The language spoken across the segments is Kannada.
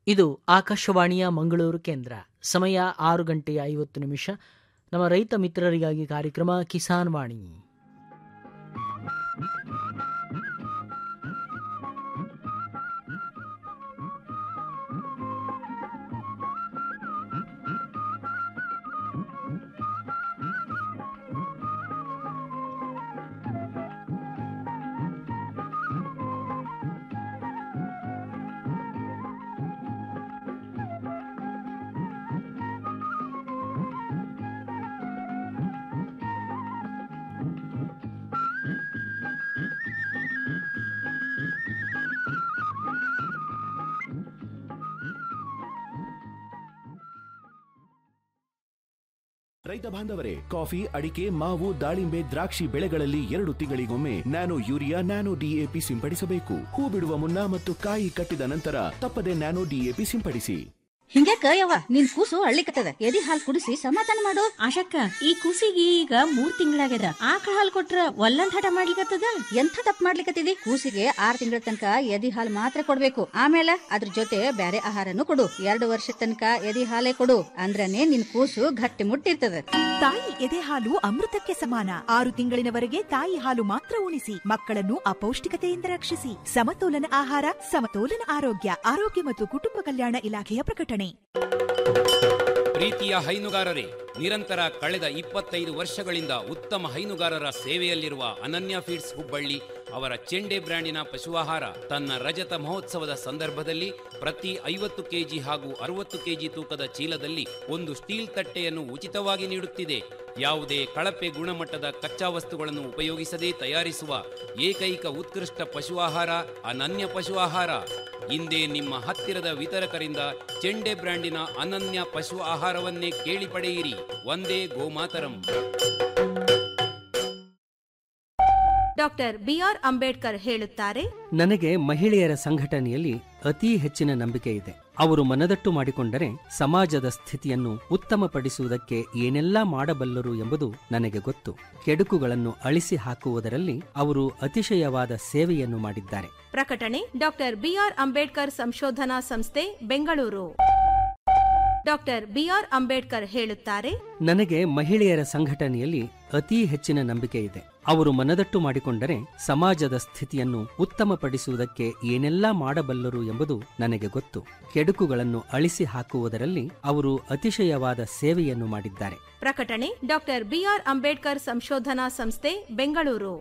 ಇದು ಆಕಾಶವಾಣಿಯ ಮಂಗಳೂರು ಕೇಂದ್ರ ಸಮಯ ಆರು ಗಂಟೆಯ ಐವತ್ತು ನಿಮಿಷ ನಮ್ಮ ರೈತ ಮಿತ್ರರಿಗಾಗಿ ಕಾರ್ಯಕ್ರಮ ಕಿಸಾನ್ ವಾಣಿ ರೈತ ಬಾಂಧವರೇ ಕಾಫಿ ಅಡಿಕೆ ಮಾವು ದಾಳಿಂಬೆ ದ್ರಾಕ್ಷಿ ಬೆಳೆಗಳಲ್ಲಿ ಎರಡು ತಿಂಗಳಿಗೊಮ್ಮೆ ನ್ಯಾನೋ ಯೂರಿಯಾ ನ್ಯಾನೋ ಡಿಎಪಿ ಸಿಂಪಡಿಸಬೇಕು ಹೂ ಬಿಡುವ ಮುನ್ನ ಮತ್ತು ಕಾಯಿ ಕಟ್ಟಿದ ನಂತರ ತಪ್ಪದೆ ನ್ಯಾನೋ ಡಿಎಪಿ ಸಿಂಪಡಿಸಿ ಹಿಂಗ್ಯಾಕ ಯವ್ವ ನಿನ್ ಕೂಸು ಅಳ್ಳಿಕತ್ತದ ಎದಿ ಹಾಲ್ ಕುಡಿಸಿ ಸಮಾಧಾನ ಮಾಡು ಆಶಕ್ಕ ಈ ಕೂಸಿಗೆ ಈಗ ಮೂರ್ ತಿಂಗಳಾಗ್ಯದ ಆಕಳ ಹಾಲ್ ಕೊಟ್ರ ಒಲ್ಲಂದ್ ಹಠ ಮಾಡ್ಲಿಕತ್ತದ ಎಂಥ ತಪ್ಪು ಮಾಡ್ಲಿಕತ್ತಿದಿ ಕೂಸಿಗೆ ಆರ್ ತಿಂಗಳ ತನಕ ಎದಿ ಹಾಲ್ ಮಾತ್ರ ಕೊಡ್ಬೇಕು ಆಮೇಲೆ ಅದ್ರ ಜೊತೆ ಬ್ಯಾರೆ ಆಹಾರನು ಕೊಡು ಎರಡು ವರ್ಷ ತನಕ ಎದಿ ಹಾಲೇ ಕೊಡು ಅಂದ್ರನೇ ನಿನ್ ಕೂಸು ಗಟ್ಟಿ ಮುಟ್ಟಿರ್ತದ ತಾಯಿ ಎದೆ ಹಾಲು ಅಮೃತಕ್ಕೆ ಸಮಾನ ಆರು ತಿಂಗಳಿನವರೆಗೆ ತಾಯಿ ಹಾಲು ಮಾತ್ರ ಉಣಿಸಿ ಮಕ್ಕಳನ್ನು ಅಪೌಷ್ಟಿಕತೆಯಿಂದ ರಕ್ಷಿಸಿ ಸಮತೋಲನ ಆಹಾರ ಸಮತೋಲನ ಆರೋಗ್ಯ ಆರೋಗ್ಯ ಮತ್ತು ಕುಟುಂಬ ಕಲ್ಯಾಣ ಇಲಾಖೆಯ ಪ್ರಕಟಣೆ ಪ್ರೀತಿಯ ಹೈನುಗಾರರೇ ನಿರಂತರ ಕಳೆದ ಇಪ್ಪತ್ತೈದು ವರ್ಷಗಳಿಂದ ಉತ್ತಮ ಹೈನುಗಾರರ ಸೇವೆಯಲ್ಲಿರುವ ಅನನ್ಯ ಫೀಡ್ಸ್ ಹುಬ್ಬಳ್ಳಿ ಅವರ ಚೆಂಡೆ ಬ್ರ್ಯಾಂಡಿನ ಪಶುಆಹಾರ ತನ್ನ ರಜತ ಮಹೋತ್ಸವದ ಸಂದರ್ಭದಲ್ಲಿ ಪ್ರತಿ ಐವತ್ತು ಕೆಜಿ ಹಾಗೂ ಅರವತ್ತು ಕೆಜಿ ತೂಕದ ಚೀಲದಲ್ಲಿ ಒಂದು ಸ್ಟೀಲ್ ತಟ್ಟೆಯನ್ನು ಉಚಿತವಾಗಿ ನೀಡುತ್ತಿದೆ ಯಾವುದೇ ಕಳಪೆ ಗುಣಮಟ್ಟದ ಕಚ್ಚಾ ವಸ್ತುಗಳನ್ನು ಉಪಯೋಗಿಸದೆ ತಯಾರಿಸುವ ಏಕೈಕ ಉತ್ಕೃಷ್ಟ ಪಶು ಆಹಾರ ಅನನ್ಯ ಪಶು ಆಹಾರ ಇಂದೇ ನಿಮ್ಮ ಹತ್ತಿರದ ವಿತರಕರಿಂದ ಚೆಂಡೆ ಬ್ರ್ಯಾಂಡಿನ ಅನನ್ಯ ಪಶು ಆಹಾರವನ್ನೇ ಕೇಳಿ ಪಡೆಯಿರಿ ಒಂದೇ ಗೋಮಾತರಂ ಡಾಕ್ಟರ್ ಬಿಆರ್ ಅಂಬೇಡ್ಕರ್ ಹೇಳುತ್ತಾರೆ ನನಗೆ ಮಹಿಳೆಯರ ಸಂಘಟನೆಯಲ್ಲಿ ಅತೀ ಹೆಚ್ಚಿನ ನಂಬಿಕೆ ಇದೆ ಅವರು ಮನದಟ್ಟು ಮಾಡಿಕೊಂಡರೆ ಸಮಾಜದ ಸ್ಥಿತಿಯನ್ನು ಉತ್ತಮಪಡಿಸುವುದಕ್ಕೆ ಏನೆಲ್ಲಾ ಮಾಡಬಲ್ಲರು ಎಂಬುದು ನನಗೆ ಗೊತ್ತು ಕೆಡುಕುಗಳನ್ನು ಅಳಿಸಿ ಹಾಕುವುದರಲ್ಲಿ ಅವರು ಅತಿಶಯವಾದ ಸೇವೆಯನ್ನು ಮಾಡಿದ್ದಾರೆ ಪ್ರಕಟಣೆ ಡಾಕ್ಟರ್ ಬಿಆರ್ ಅಂಬೇಡ್ಕರ್ ಸಂಶೋಧನಾ ಸಂಸ್ಥೆ ಬೆಂಗಳೂರು ಡಾಕ್ಟರ್ ಬಿಆರ್ ಅಂಬೇಡ್ಕರ್ ಹೇಳುತ್ತಾರೆ ನನಗೆ ಮಹಿಳೆಯರ ಸಂಘಟನೆಯಲ್ಲಿ ಅತೀ ಹೆಚ್ಚಿನ ನಂಬಿಕೆ ಇದೆ ಅವರು ಮನದಟ್ಟು ಮಾಡಿಕೊಂಡರೆ ಸಮಾಜದ ಸ್ಥಿತಿಯನ್ನು ಉತ್ತಮಪಡಿಸುವುದಕ್ಕೆ ಏನೆಲ್ಲಾ ಮಾಡಬಲ್ಲರು ಎಂಬುದು ನನಗೆ ಗೊತ್ತು ಕೆಡುಕುಗಳನ್ನು ಅಳಿಸಿ ಹಾಕುವುದರಲ್ಲಿ ಅವರು ಅತಿಶಯವಾದ ಸೇವೆಯನ್ನು ಮಾಡಿದ್ದಾರೆ ಪ್ರಕಟಣೆ ಡಾಕ್ಟರ್ ಬಿಆರ್ ಅಂಬೇಡ್ಕರ್ ಸಂಶೋಧನಾ ಸಂಸ್ಥೆ ಬೆಂಗಳೂರು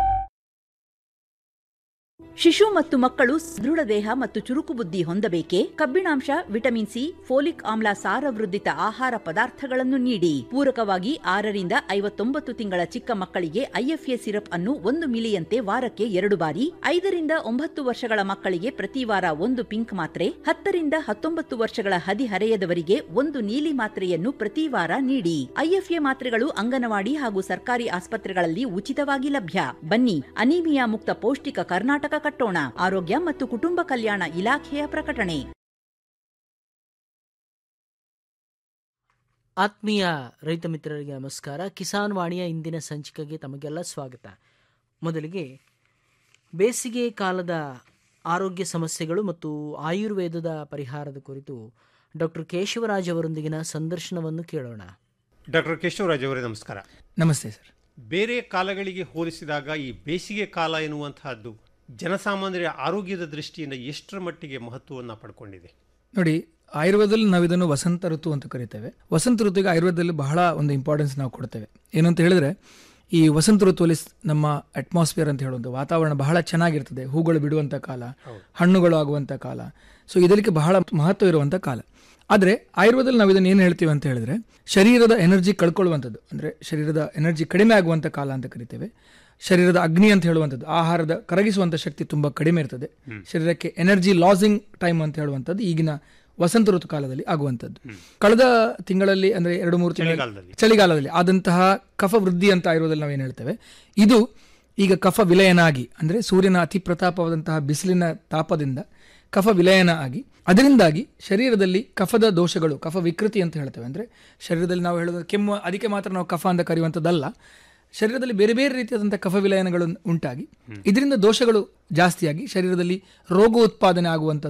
ಶಿಶು ಮತ್ತು ಮಕ್ಕಳು ಸದೃಢ ದೇಹ ಮತ್ತು ಚುರುಕು ಬುದ್ಧಿ ಹೊಂದಬೇಕೆ ಕಬ್ಬಿಣಾಂಶ ವಿಟಮಿನ್ ಸಿ ಫೋಲಿಕ್ ಆಮ್ಲ ಸಾರವೃದ್ಧಿತ ಆಹಾರ ಪದಾರ್ಥಗಳನ್ನು ನೀಡಿ ಪೂರಕವಾಗಿ ಆರರಿಂದ ಐವತ್ತೊಂಬತ್ತು ತಿಂಗಳ ಚಿಕ್ಕ ಮಕ್ಕಳಿಗೆ ಐಎಫ್ಎ ಸಿರಪ್ ಅನ್ನು ಒಂದು ಮಿಲಿಯಂತೆ ವಾರಕ್ಕೆ ಎರಡು ಬಾರಿ ಐದರಿಂದ ಒಂಬತ್ತು ವರ್ಷಗಳ ಮಕ್ಕಳಿಗೆ ಪ್ರತಿ ವಾರ ಒಂದು ಪಿಂಕ್ ಮಾತ್ರೆ ಹತ್ತರಿಂದ ಹತ್ತೊಂಬತ್ತು ವರ್ಷಗಳ ಹದಿಹರೆಯದವರಿಗೆ ಒಂದು ನೀಲಿ ಮಾತ್ರೆಯನ್ನು ಪ್ರತಿ ವಾರ ನೀಡಿ ಐಎಫ್ಎ ಮಾತ್ರೆಗಳು ಅಂಗನವಾಡಿ ಹಾಗೂ ಸರ್ಕಾರಿ ಆಸ್ಪತ್ರೆಗಳಲ್ಲಿ ಉಚಿತವಾಗಿ ಲಭ್ಯ ಬನ್ನಿ ಅನೀಮಿಯಾ ಮುಕ್ತ ಪೌಷ್ಟಿಕ ಕರ್ನಾಟಕ ಕಟ್ಟೋಣ ಆರೋಗ್ಯ ಮತ್ತು ಕುಟುಂಬ ಕಲ್ಯಾಣ ಇಲಾಖೆಯ ಪ್ರಕಟಣೆ ಆತ್ಮೀಯ ರೈತ ಮಿತ್ರರಿಗೆ ನಮಸ್ಕಾರ ಕಿಸಾನ್ ವಾಣಿಯ ಇಂದಿನ ಸಂಚಿಕೆಗೆ ತಮಗೆಲ್ಲ ಸ್ವಾಗತ ಮೊದಲಿಗೆ ಬೇಸಿಗೆ ಕಾಲದ ಆರೋಗ್ಯ ಸಮಸ್ಯೆಗಳು ಮತ್ತು ಆಯುರ್ವೇದದ ಪರಿಹಾರದ ಕುರಿತು ಡಾಕ್ಟರ್ ಕೇಶವರಾಜ್ ಅವರೊಂದಿಗಿನ ಸಂದರ್ಶನವನ್ನು ಕೇಳೋಣ ಡಾಕ್ಟರ್ ಕೇಶವರಾಜ್ ಅವರೇ ನಮಸ್ಕಾರ ನಮಸ್ತೆ ಸರ್ ಬೇರೆ ಕಾಲಗಳಿಗೆ ಹೋಲಿಸಿದಾಗ ಈ ಬೇಸಿಗೆ ಕಾಲ ಎನ್ನುವಂತಹದ್ದು ಜನಸಾಮಾನ್ಯರ ಆರೋಗ್ಯದ ದೃಷ್ಟಿಯಿಂದ ಎಷ್ಟರ ಮಟ್ಟಿಗೆ ಮಹತ್ವವನ್ನು ಪಡ್ಕೊಂಡಿದೆ ನೋಡಿ ಆಯುರ್ವೇದದಲ್ಲಿ ನಾವು ಇದನ್ನು ವಸಂತ ಋತು ಅಂತ ಕರಿತೇವೆ ವಸಂತ ಋತುವಿಗೆ ಆಯುರ್ವೇದದಲ್ಲಿ ಬಹಳ ಒಂದು ಇಂಪಾರ್ಟೆನ್ಸ್ ನಾವು ಕೊಡ್ತೇವೆ ಏನು ಅಂತ ಹೇಳಿದ್ರೆ ಈ ವಸಂತ ಋತುವಲ್ಲಿ ಸ್- ನಮ್ಮ ಅಟ್ಮಾಸ್ಫಿಯರ್ ಅಂತ ಹೇಳುವಂಥ ವಾತಾವರಣ ಬಹಳ ಚೆನ್ನಾಗಿರ್ತದೆ ಹೂಗಳು ಬಿಡುವಂಥ ಕಾಲ ಹಣ್ಣುಗಳು ಆಗುವಂಥ ಕಾಲ ಸೊ ಇದಕ್ಕೆ ಬಹಳ ಮಹತ್ವ ಇರುವಂಥ ಕಾಲ ಆದರೆ ಆಯುರ್ವೇದದಲ್ಲಿ ನಾವು ಇದನ್ನು ಏನು ಹೇಳ್ತೀವಿ ಅಂತ ಹೇಳಿದ್ರೆ ಶರೀರದ ಎನರ್ಜಿ ಕಳ್ಕೊಳ್ಳುವಂಥದ್ದು ಅಂದರೆ ಶರೀರದ ಎನರ್ಜಿ ಕಡಿಮೆ ಆಗುವಂಥ ಕಾಲ ಅಂತ ಕರಿತೇವೆ ಶರೀರದ ಅಗ್ನಿ ಅಂತ ಹೇಳುವಂಥದ್ದು ಆಹಾರದ ಕರಗಿಸುವಂಥ ಶಕ್ತಿ ತುಂಬ ಕಡಿಮೆ ಇರ್ತದೆ ಶರೀರಕ್ಕೆ ಎನರ್ಜಿ ಲಾಸಿಂಗ್ ಟೈಮ್ ಅಂತ ಹೇಳುವಂಥದ್ದು ಈಗಿನ ವಸಂತ ಋತು ಕಾಲದಲ್ಲಿ ಆಗುವಂಥದ್ದು ಕಳೆದ ತಿಂಗಳಲ್ಲಿ ಅಂದ್ರೆ ಎರಡು ಮೂರು ತಿಂಗಳ ಚಳಿಗಾಲದಲ್ಲಿ. ಚಳಿಗಾಲದಲ್ಲಿ ಆದಂತಹ ಕಫ ವೃದ್ಧಿ ಅಂತ ಆಯುರ್ವೇದದಲ್ಲಿ ನಾವೇನು ಹೇಳ್ತೇವೆ ಇದು ಈಗ ಕಫ ವಿಲಯನ ಆಗಿ ಅಂದ್ರೆ ಸೂರ್ಯನ ಅತಿ ಪ್ರತಾಪವಾದಂತಹ ಬಿಸಿಲಿನ ತಾಪದಿಂದ ಕಫ ವಿಲಯನ ಆಗಿ ಅದರಿಂದಾಗಿ ಶರೀರದಲ್ಲಿ ಕಫದ ದೋಷಗಳು ಕಫ ವಿಕೃತಿ ಅಂತ ಹೇಳ್ತೇವೆ ಅಂದ್ರೆ ಶರೀರದಲ್ಲಿ ನಾವು ಹೇಳೋದು ಕೆಮ್ಮು ಅದಕ್ಕೆ ಮಾತ್ರ ನಾವು ಕಫ ಅಂತ ಕರೆಯುವಂಥದ್ದಲ್ಲ ಶರೀರದಲ್ಲಿ ಬೇರೆ ಬೇರೆ ರೀತಿಯಾದಂತಹ ಕಫ ವಿಲಯನಗಳು ಉಂಟಾಗಿ ಇದರಿಂದ ದೋಷಗಳು ಜಾಸ್ತಿಯಾಗಿ ಶರೀರದಲ್ಲಿ ರೋಗ ಉತ್ಪಾದನೆ ಆಗುವಂಥದ್ದು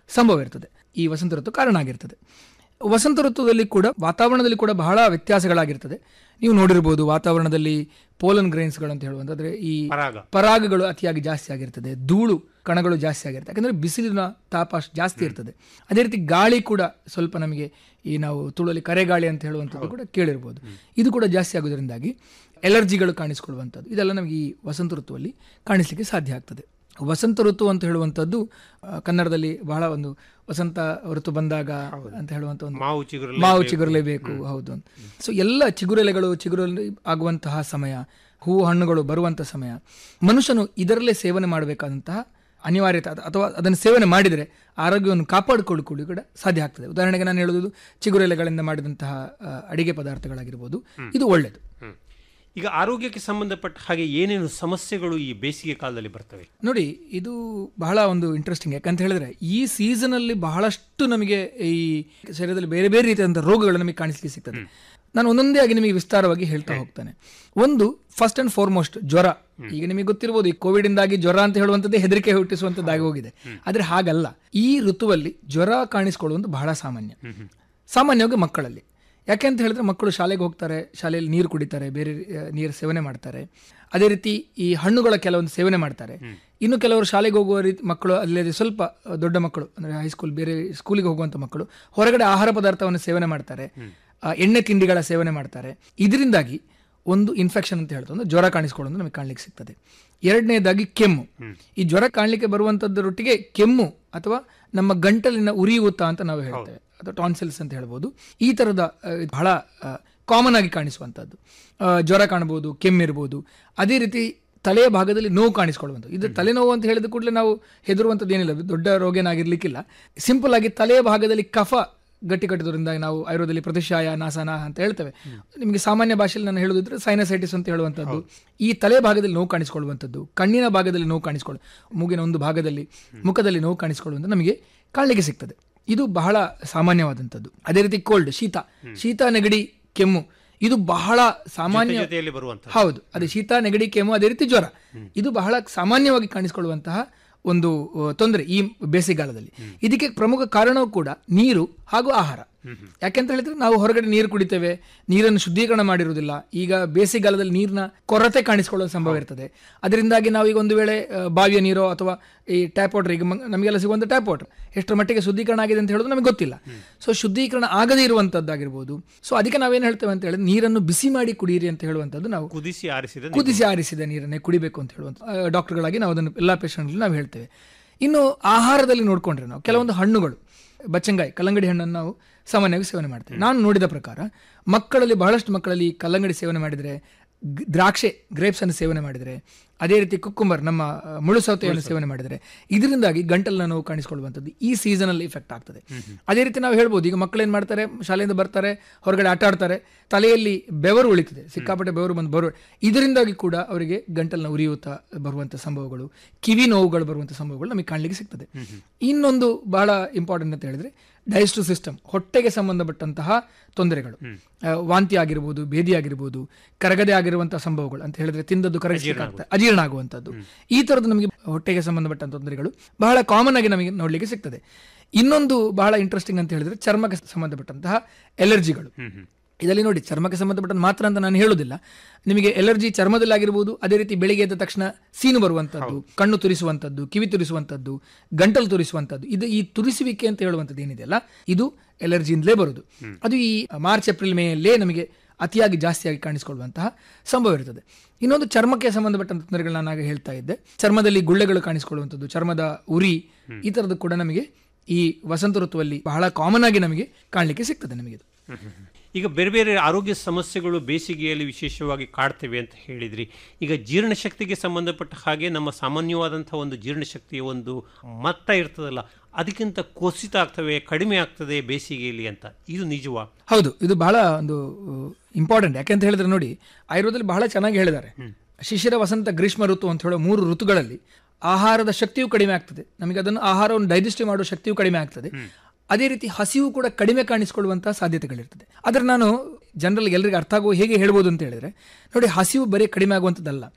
ಸಂಭವ ಇರ್ತದೆ ಈ ವಸಂತ ಋತು ಕಾರಣ ಆಗಿರ್ತದೆ ವಸಂತ ಋತುದಲ್ಲಿ ಕೂಡ ವಾತಾವರಣದಲ್ಲಿ ಕೂಡ ಬಹಳ ವ್ಯತ್ಯಾಸಗಳಾಗಿರ್ತದೆ ನೀವು ನೋಡಿರ್ಬೋದು ವಾತಾವರಣದಲ್ಲಿ ಪೋಲನ್ ಗ್ರೈನ್ಸ್ಗಳು ಅಂತ ಹೇಳುವಂತಂದ್ರೆ ಈ ಪರಾಗ. ಪರಾಗಗಳು ಅತಿಯಾಗಿ ಜಾಸ್ತಿ ಆಗಿರ್ತದೆ ಧೂಳು ಕಣಗಳು ಜಾಸ್ತಿ ಆಗಿರ್ತದೆ ಯಾಕಂದ್ರೆ ಬಿಸಿಲಿನ ತಾಪ ಅಷ್ಟು ಜಾಸ್ತಿ ಇರ್ತದೆ ಅದೇ ರೀತಿ ಗಾಳಿ ಕೂಡ ಸ್ವಲ್ಪ ನಮಗೆ ಈ ನಾವು ತುಳುವಲ್ಲಿ ಕರೆಗಾಳಿ ಅಂತ ಹೇಳುವಂಥದ್ದು ಕೂಡ ಕೇಳಿರ್ಬೋದು ಇದು ಕೂಡ ಜಾಸ್ತಿ ಆಗೋದ್ರಿಂದಾಗಿ ಎಲರ್ಜಿಗಳು ಕಾಣಿಸ್ಕೊಳ್ಳುವಂಥದ್ದು ಇದೆಲ್ಲ ನಮಗೆ ಈ ವಸಂತ ಋತುವಲ್ಲಿ ಕಾಣಿಸ್ಲಿಕ್ಕೆ ಸಾಧ್ಯ ಆಗ್ತದೆ ವಸಂತ ಋತು ಅಂತ ಹೇಳುವಂಥದ್ದು ಆ, ಕನ್ನಡದಲ್ಲಿ ಬಹಳ ಒಂದು ವಸಂತ ಋತು ಬಂದಾಗ ಅಂತ ಹೇಳುವಂತ ಒಂದು ಮಾವು ಚಿಗುರಲೇಬೇಕು. ಮಾವು ಚಿಗುರಲೇಬೇಕು ಹೌದು ಅಂತ ಸೊ ಎಲ್ಲ ಚಿಗುರೆಲೆಗಳು ಚಿಗುರಲೆ ಆಗುವಂತಹ ಸಮಯ ಹೂವು ಹಣ್ಣುಗಳು ಬರುವಂಥ ಸಮಯ ಮನುಷ್ಯನು ಇದರಲ್ಲೇ ಸೇವನೆ ಮಾಡಬೇಕಾದಂತಹ ಅನಿವಾರ್ಯತೆ ಅಥ- ಅಥವಾ ಅದನ್ನು ಸೇವನೆ ಮಾಡಿದರೆ ಆರೋಗ್ಯವನ್ನು ಕಾಪಾಡಿಕೊಳ್ಳಿಕೊಳ್ಳಿ ಕೂಡ ಸಾಧ್ಯ ಆಗ್ತದೆ ಉದಾಹರಣೆಗೆ ನಾನು ಹೇಳುವುದು ಚಿಗುರೆಲೆಗಳಿಂದ ಮಾಡಿದಂತಹ ಆ, ಅಡಿಗೆ ಪದಾರ್ಥಗಳಾಗಿರ್ಬೋದು ಇದು ಒಳ್ಳೆಯದು ಹ್ಮ್. ಈಗ ಆರೋಗ್ಯಕ್ಕೆ ಸಂಬಂಧಪಟ್ಟ ಹಾಗೆ ಏನೇನು ಸಮಸ್ಯೆಗಳು ಈ ಬೇಸಿಗೆ ಕಾಲದಲ್ಲಿ ಬರ್ತವೆ ನೋಡಿ ಇದು ಬಹಳ ಒಂದು ಇಂಟ್ರೆಸ್ಟಿಂಗ್ ಯಾಕಂತ ಹೇಳಿದ್ರೆ ಈ ಸೀಸನ್ ಅಲ್ಲಿ ಬಹಳಷ್ಟು ನಮಗೆ ಈ ಶರೀರದಲ್ಲಿ ಬೇರೆ ಬೇರೆ ರೀತಿಯಾದಂಥ ರೋಗಗಳು ನಮಗೆ ಕಾಣಿಸ್ಲಿಕ್ಕೆ ಸಿಗ್ತದೆ ನಾನು ಒಂದೊಂದೇ ಆಗಿ ನಿಮಗೆ ವಿಸ್ತಾರವಾಗಿ ಹೇಳ್ತಾ ಹೋಗ್ತಾನೆ ಒಂದು ಫಸ್ಟ್ ಅಂಡ್ ಫಾರ್ಮೋಸ್ಟ್ ಜ್ವರ ಈಗ ನಿಮಗೆ ಗೊತ್ತಿರಬಹುದು ಈ ಕೋವಿಡ್ ಇಂದಾಗಿ ಜ್ವರ ಅಂತ ಹೇಳುವಂಥದ್ದೇ ಹೆದರಿಕೆ ಹುಟ್ಟಿಸುವಂಥದ್ದಾಗಿ ಹೋಗಿದೆ ಆದ್ರೆ ಹಾಗಲ್ಲ ಈ ಋತುವಲ್ಲಿ ಜ್ವರ ಕಾಣಿಸ್ಕೊಳ್ಳುವುದು ಬಹಳ ಸಾಮಾನ್ಯ ಸಾಮಾನ್ಯವಾಗಿ ಮಕ್ಕಳಲ್ಲಿ ಯಾಕೆ ಅಂತ ಹೇಳಿದ್ರೆ ಮಕ್ಕಳು ಶಾಲೆಗೆ ಹೋಗ್ತಾರೆ ಶಾಲೆಯಲ್ಲಿ ನೀರು ಕುಡಿತಾರೆ ಬೇರೆ ಆ, ನೀರು ಸೇವನೆ ಮಾಡ್ತಾರೆ ಅದೇ ರೀತಿ ಈ ಹಣ್ಣುಗಳ ಕೆಲವೊಂದು ಸೇವನೆ ಮಾಡ್ತಾರೆ ಇನ್ನು ಕೆಲವರು ಶಾಲೆಗೆ ಹೋಗುವ ರೀತಿ ಮಕ್ಕಳು ಅಲ್ಲದೆ ಸ್ವಲ್ಪ ಆ, ದೊಡ್ಡ ಮಕ್ಕಳು ಅಂದರೆ ಹೈಸ್ಕೂಲ್ ಬೇರೆ ಸ್ಕೂಲಿಗೆ ಹೋಗುವಂಥ ಮಕ್ಕಳು ಹೊರಗಡೆ ಆಹಾರ ಪದಾರ್ಥವನ್ನು ಸೇವನೆ ಮಾಡ್ತಾರೆ ಆ, ಎಣ್ಣೆ ತಿಂಡಿಗಳ ಸೇವನೆ ಮಾಡ್ತಾರೆ ಇದರಿಂದಾಗಿ ಒಂದು ಇನ್ಫೆಕ್ಷನ್ ಅಂತ ಹೇಳ್ತಾ ಒಂದು ಜ್ವರ ಕಾಣಿಸ್ಕೊಳ್ಳೋದು ನಮಗೆ ಕಾಣ್ಲಿಕ್ಕೆ ಸಿಗ್ತದೆ ಎರಡನೇದಾಗಿ ಕೆಮ್ಮು ಈ ಜ್ವರ ಕಾಣಲಿಕ್ಕೆ ಬರುವಂಥದ್ದರೊಟ್ಟಿಗೆ ಕೆಮ್ಮು ಅಥವಾ ನಮ್ಮ ಗಂಟಲಿನ ಉರಿಯೂತ ಅಂತ ನಾವು ಹೇಳ್ತೇವೆ ಅಥವಾ ಟಾನ್ಸಿಲ್ಸ್ ಅಂತ ಹೇಳ್ಬೋದು ಈ ಥರದ ಆ, ಇದು ಬಹಳ ಕಾಮನ್ ಆಗಿ ಕಾಣಿಸುವಂಥದ್ದು ಆ, ಜ್ವರ ಕಾಣಬಹುದು ಕೆಮ್ಮಿರ್ಬೋದು ಅದೇ ರೀತಿ ತಲೆಯ ಭಾಗದಲ್ಲಿ ನೋವು ಕಾಣಿಸ್ಕೊಳ್ಳುವಂಥದ್ದು ಇದು ತಲೆನೋವು ಅಂತ ಹೇಳಿದ ಕೂಡಲೇ ನಾವು ಹೆದರುವಂಥದ್ದು ಏನಿಲ್ಲ ಇದು ದೊಡ್ಡ ರೋಗ ಏನಾಗಿರ್ಲಿಕ್ಕಿಲ್ಲ ಸಿಂಪಲ್ ಆಗಿ ತಲೆಯ ಭಾಗದಲ್ಲಿ ಕಫ ಗಟ್ಟಿ ಕಟ್ಟಿದ್ರಿಂದ ನಾವು ಆಯುರ್ವೇದದಲ್ಲಿ ಪ್ರತಿಶಾಯ ನಾಸನ ಅಂತ ಹೇಳ್ತೇವೆ ನಿಮಗೆ ಸಾಮಾನ್ಯ ಭಾಷೆಯಲ್ಲಿ ನಾನು ಹೇಳುದಿದ್ರೆ ಸೈನಸೈಟಿಸ್ ಅಂತ ಹೇಳುವಂಥದ್ದು ಈ ತಲೆ ಭಾಗದಲ್ಲಿ ನೋವು ಕಾಣಿಸ್ಕೊಳ್ಳುವಂಥದ್ದು ಕಣ್ಣಿನ ಭಾಗದಲ್ಲಿ ನೋವು ಕಾಣಿಸ್ಕೊಳ್ಳು ಮೂಗಿನ ಒಂದು ಭಾಗದಲ್ಲಿ ಮುಖದಲ್ಲಿ ನೋವು ಕಾಣಿಸ್ಕೊಳ್ಳುವಂಥ ನಮಗೆ ಕಾಣಲಿಕ್ಕೆ ಸಿಗ್ತದೆ ಇದು ಬಹಳ ಸಾಮಾನ್ಯವಾದಂಥದ್ದು ಅದೇ ರೀತಿ ಕೋಲ್ಡ್ ಶೀತ ಶೀತ ನೆಗಡಿ ಕೆಮ್ಮು ಇದು ಬಹಳ ಸಾಮಾನ್ಯ ಜೊತೆಯಲ್ಲಿ ಬರುವಂತ ಹೌದು ಅದೇ ಶೀತ ನೆಗಡಿ ಕೆಮ್ಮು ಅದೇ ರೀತಿ ಜ್ವರ ಇದು ಬಹಳ ಸಾಮಾನ್ಯವಾಗಿ ಕಾಣಿಸಿಕೊಳ್ಳುವಂತಹ ಒಂದು ಅಹ್, ತೊಂದರೆ ಈ ಬೇಸಿಗೆಗಾಲದಲ್ಲಿ ಇದಕ್ಕೆ ಪ್ರಮುಖ ಕಾರಣವೂ ಕೂಡ ನೀರು ಹಾಗೂ ಆಹಾರ ಯಾಕೆಂತ ಹೇಳಿದ್ರೆ ನಾವು ಹೊರಗಡೆ ನೀರು ಕುಡಿತೇವೆ ನೀರನ್ನು ಶುದ್ಧೀಕರಣ ಮಾಡಿರುವುದಿಲ್ಲ ಈಗ ಬೇಸಿಗೆಗಾಲದಲ್ಲಿ ನೀರಿನ ಕೊರತೆ ಕಾಣಿಸಿಕೊಳ್ಳುವ ಸಂಭವ ಇರ್ತದೆ ಅದರಿಂದಾಗಿ ನಾವು ಈಗ ಒಂದು ವೇಳೆ ಅಹ್, ಬಾವಿಯ ನೀರೋ ಅಥವಾ ಈ ಟ್ಯಾಪ್ ವಾಟರ್ ಈಗ ಮ- ನಮಗೆಲ್ಲ ಸಿಗುವಂಥ ಟ್ಯಾಪ್ ವಾಟರ್ ಎಷ್ಟರ ಮಟ್ಟಿಗೆ ಶುದ್ಧೀಕರಣ ಆಗಿದೆ ಅಂತ ಹೇಳೋದು ನಮಗೆ ಗೊತ್ತಿಲ್ಲ ಸೊ ಶುದ್ಧೀಕರಣ ಆಗದೇ ಇರುವಂತದ್ದಾಗಿರ್ಬೋದು ಸೊ ಅದಕ್ಕೆ ನಾವೇನು ಹೇಳ್ತೇವೆ ಅಂತ ಹೇಳಿದ್ರೆ ನೀರನ್ನು ಬಿಸಿ ಮಾಡಿ ಕುಡಿಯಿರಿ ಅಂತ ಹೇಳುವಂಥದ್ದು ನಾವು ಕುದಿಸಿ ಆರಿಸಿದ ನೀರು. ಕುದಿಸಿ ಆರಿಸಿದ ನೀರನ್ನೇ ಕುಡಿಬೇಕು ಅಂತ ಹೇಳುವಂಥ ಆ, ಡಾಕ್ಟರ್ಗಳಾಗಿ ನಾವು ಅದನ್ನು ಎಲ್ಲ ಪೇಷಂಟ್ಗಳು ನಾವು ಹೇಳ್ತೇವೆ ಇನ್ನು ಆಹಾರದಲ್ಲಿ ನೋಡ್ಕೊಂಡ್ರೆ ನಾವು ಕೆಲವೊಂದು ಹಣ್ಣುಗಳು ಬಚ್ಚಂಗಾಯಿ ಕಲ್ಲಂಗಡಿ ಹಣ್ಣನ್ನು ನಾವು ಸಾಮಾನ್ಯವಾಗಿ ಸೇವನೆ ಮಾಡ್ತೇವೆ ನಾನು ನೋಡಿದ ಪ್ರಕಾರ ಮಕ್ಕಳಲ್ಲಿ ಬಹಳಷ್ಟು ಮಕ್ಕಳಲ್ಲಿ ಕಲ್ಲಂಗಡಿ ಸೇವನೆ ಮಾಡಿದರೆ ಗ್- ದ್ರಾಕ್ಷೆ ಗ್ರೇಪ್ಸ್ ಅನ್ನು ಸೇವನೆ ಮಾಡಿದರೆ ಅದೇ ರೀತಿ ಕುಕ್ಕುಂಬರ್ ನಮ್ಮ ಆ, ಮುಳ್ಳು ಸೌತೆಯನ್ನು ಸೇವನೆ ಮಾಡಿದರೆ ಇದರಿಂದಾಗಿ ಗಂಟಲಿನ ನೋವು ಕಾಣಿಸ್ಕೊಳ್ಳುವಂಥದ್ದು ಈ ಸೀಸನಲ್ಲಿ ಇಫೆಕ್ಟ್ ಆಗ್ತದೆ ಅದೇ ರೀತಿ ನಾವು ಹೇಳ್ಬೋದು ಈಗ ಮಕ್ಕಳು ಏನು ಮಾಡ್ತಾರೆ ಶಾಲೆಯಿಂದ ಬರ್ತಾರೆ ಹೊರಗಡೆ ಆಟ ಆಡ್ತಾರೆ ತಲೆಯಲ್ಲಿ ಬೆವರು ಉಳಿತದೆ ಸಿಕ್ಕಾಪಟ್ಟೆ ಬೆವರು ಬಂದು ಬರುವ ಇದರಿಂದಾಗಿ ಕೂಡ ಅವರಿಗೆ ಗಂಟಲಿನ ಉರಿಯೂತ ಬರುವಂಥ ಸಂಭವಗಳು ಕಿವಿ ನೋವುಗಳು ಬರುವಂಥ ಸಂಭವಗಳು ನಮಗೆ ಕಾಣಲಿಕ್ಕೆ ಸಿಗ್ತದೆ ಇನ್ನೊಂದು ಬಹಳ ಇಂಪಾರ್ಟೆಂಟ್ ಅಂತ ಹೇಳಿದ್ರೆ ಡೈಜೆಸ್ಟಿವ್ ಸಿಸ್ಟಮ್ ಹೊಟ್ಟೆಗೆ ಸಂಬಂಧಪಟ್ಟಂತಹ ತೊಂದರೆಗಳು ಆ, ವಾಂತಿ ಆಗಿರ್ಬೋದು ಭೇದಿ ಆಗಿರ್ಬೋದು ಕರಗದೆ ಆಗಿರುವಂತಹ ಸಂಭವಗಳು ಅಂತ ಹೇಳಿದ್ರೆ ತಿಂದದ್ದು ಕರಗಿಸಲಿಕ್ಕಾಗ್ತದೆ ಅಜೀರ್ಣ ಆಗುವಂಥದ್ದು ಈ ಥರದ್ದು ನಮಗೆ ಹೊಟ್ಟೆಗೆ ಸಂಬಂಧಪಟ್ಟ ತೊಂದರೆಗಳು ಬಹಳ ಕಾಮನ್ ಆಗಿ ನಮಗೆ ನೋಡಲಿಕ್ಕೆ ಸಿಗ್ತದೆ ಇನ್ನೊಂದು ಬಹಳ ಇಂಟ್ರೆಸ್ಟಿಂಗ್ ಅಂತ ಹೇಳಿದ್ರೆ ಚರ್ಮಕ್ಕೆ ಸಂಬಂಧಪಟ್ಟಂತಹ ಎಲರ್ಜಿಗಳು ಇದರಲ್ಲಿ ನೋಡಿ ಚರ್ಮಕ್ಕೆ ಸಂಬಂಧಪಟ್ಟ ಮಾತ್ರ ಅಂತ ನಾನು ಹೇಳುವುದಿಲ್ಲ ನಿಮಗೆ ಎಲರ್ಜಿ ಚರ್ಮದಲ್ಲಿ ಆಗಿರ್ಬೋದು ಅದೇ ರೀತಿ ಬೆಳಿಗ್ಗೆ ಎದ್ದ ತಕ್ಷಣ ಸೀನು ಬರುವಂಥದ್ದು ಕಣ್ಣು ತುರಿಸುವಂಥದ್ದು ಕಿವಿ ತುರಿಸುವಂಥದ್ದು ಗಂಟಲು ತುರಿಸುವಂಥದ್ದು ಇದು ಈ ತುರಿಸುವಿಕೆ ಅಂತ ಹೇಳುವಂಥದ್ದು ಏನಿದೆಯಲ್ಲ ಇದು ಎಲರ್ಜಿಯಿಂದಲೇ ಬರುವುದು ಅದು ಈ ಮಾರ್ಚ್ ಏಪ್ರಿಲ್ ಮೇಯಲ್ಲೇ ನಮಗೆ ಅತಿಯಾಗಿ ಜಾಸ್ತಿಯಾಗಿ ಕಾಣಿಸಿಕೊಳ್ಳುವಂತಹ ಸಂಭವ ಇರ್ತದೆ ಇನ್ನೊಂದು ಚರ್ಮಕ್ಕೆ ಸಂಬಂಧಪಟ್ಟಂತ ತೊಂದರೆಗಳು ನಾನು ಆಗ ಹೇಳ್ತಾ ಇದ್ದೆ ಚರ್ಮದಲ್ಲಿ ಗುಳ್ಳೆಗಳು ಕಾಣಿಸಿಕೊಳ್ಳುವಂಥದ್ದು ಚರ್ಮದ ಉರಿ ಈ ಥರದ್ದು ಕೂಡ ನಮಗೆ ಈ ವಸಂತ ಋತುವಲ್ಲಿ ಬಹಳ ಕಾಮನ್ ಆಗಿ ನಮಗೆ ಕಾಣಲಿಕ್ಕೆ ಸಿಗ್ತದೆ ನಮಗೆ ಇದು ಈಗ ಬೇರೆ ಬೇರೆ ಆರೋಗ್ಯ ಸಮಸ್ಯೆಗಳು ಬೇಸಿಗೆಯಲ್ಲಿ ವಿಶೇಷವಾಗಿ ಕಾಡ್ತವೆ ಅಂತ ಹೇಳಿದ್ರಿ ಈಗ ಜೀರ್ಣಶಕ್ತಿಗೆ ಸಂಬಂಧಪಟ್ಟ ಹಾಗೆ ನಮ್ಮ ಸಾಮಾನ್ಯವಾದಂಥ ಒಂದು ಜೀರ್ಣಶಕ್ತಿಯ ಒಂದು ಮಟ್ಟ ಇರ್ತದಲ್ಲ ಅದಕ್ಕಿಂತ ಕುಸಿತ ಆಗ್ತವೆ ಕಡಿಮೆ ಆಗ್ತದೆ ಬೇಸಿಗೆಯಲ್ಲಿ ಅಂತ ಇದು ನಿಜವಾ ಹೌದು ಇದು ಬಹಳ ಒಂದು ಇಂಪಾರ್ಟೆಂಟ್ ಯಾಕೆಂತ ಹೇಳಿದ್ರೆ ನೋಡಿ ಆಯುರ್ವೇದದಲ್ಲಿ ಬಹಳ ಚೆನ್ನಾಗಿ ಹೇಳಿದ್ದಾರೆ ಶಿಶಿರ ವಸಂತ ಗ್ರೀಷ್ಮ ಋತು ಅಂತ ಹೇಳೋ ಮೂರು ಋತುಗಳಲ್ಲಿ ಆಹಾರದ ಶಕ್ತಿಯು ಕಡಿಮೆ ಆಗ್ತದೆ ನಮಗೆ ಅದನ್ನು ಆಹಾರವನ್ನು ಡೈಜೆಸ್ಟ್ ಮಾಡುವ ಶಕ್ತಿಯು ಕಡಿಮೆ ಆಗ್ತದೆ ಅದೇ ರೀತಿ ಹಸಿವು ಕೂಡ ಕಡಿಮೆ ಕಾಣಿಸಿಕೊಳ್ಳುವಂತಹ ಸಾಧ್ಯತೆಗಳಿರ್ತದೆ ಆದರೆ ನಾನು ಜನರಲ್ ಎಲ್ಲರಿಗೂ ಅರ್ಥ ಆಗುವ ಹೇಗೆ ಹೇಳ್ಬೋದು ಅಂತ ಹೇಳಿದ್ರೆ ನೋಡಿ ಹಸಿವು ಬರೀ ಕಡಿಮೆ ಆಗುವಂಥದ್ದಲ್ಲ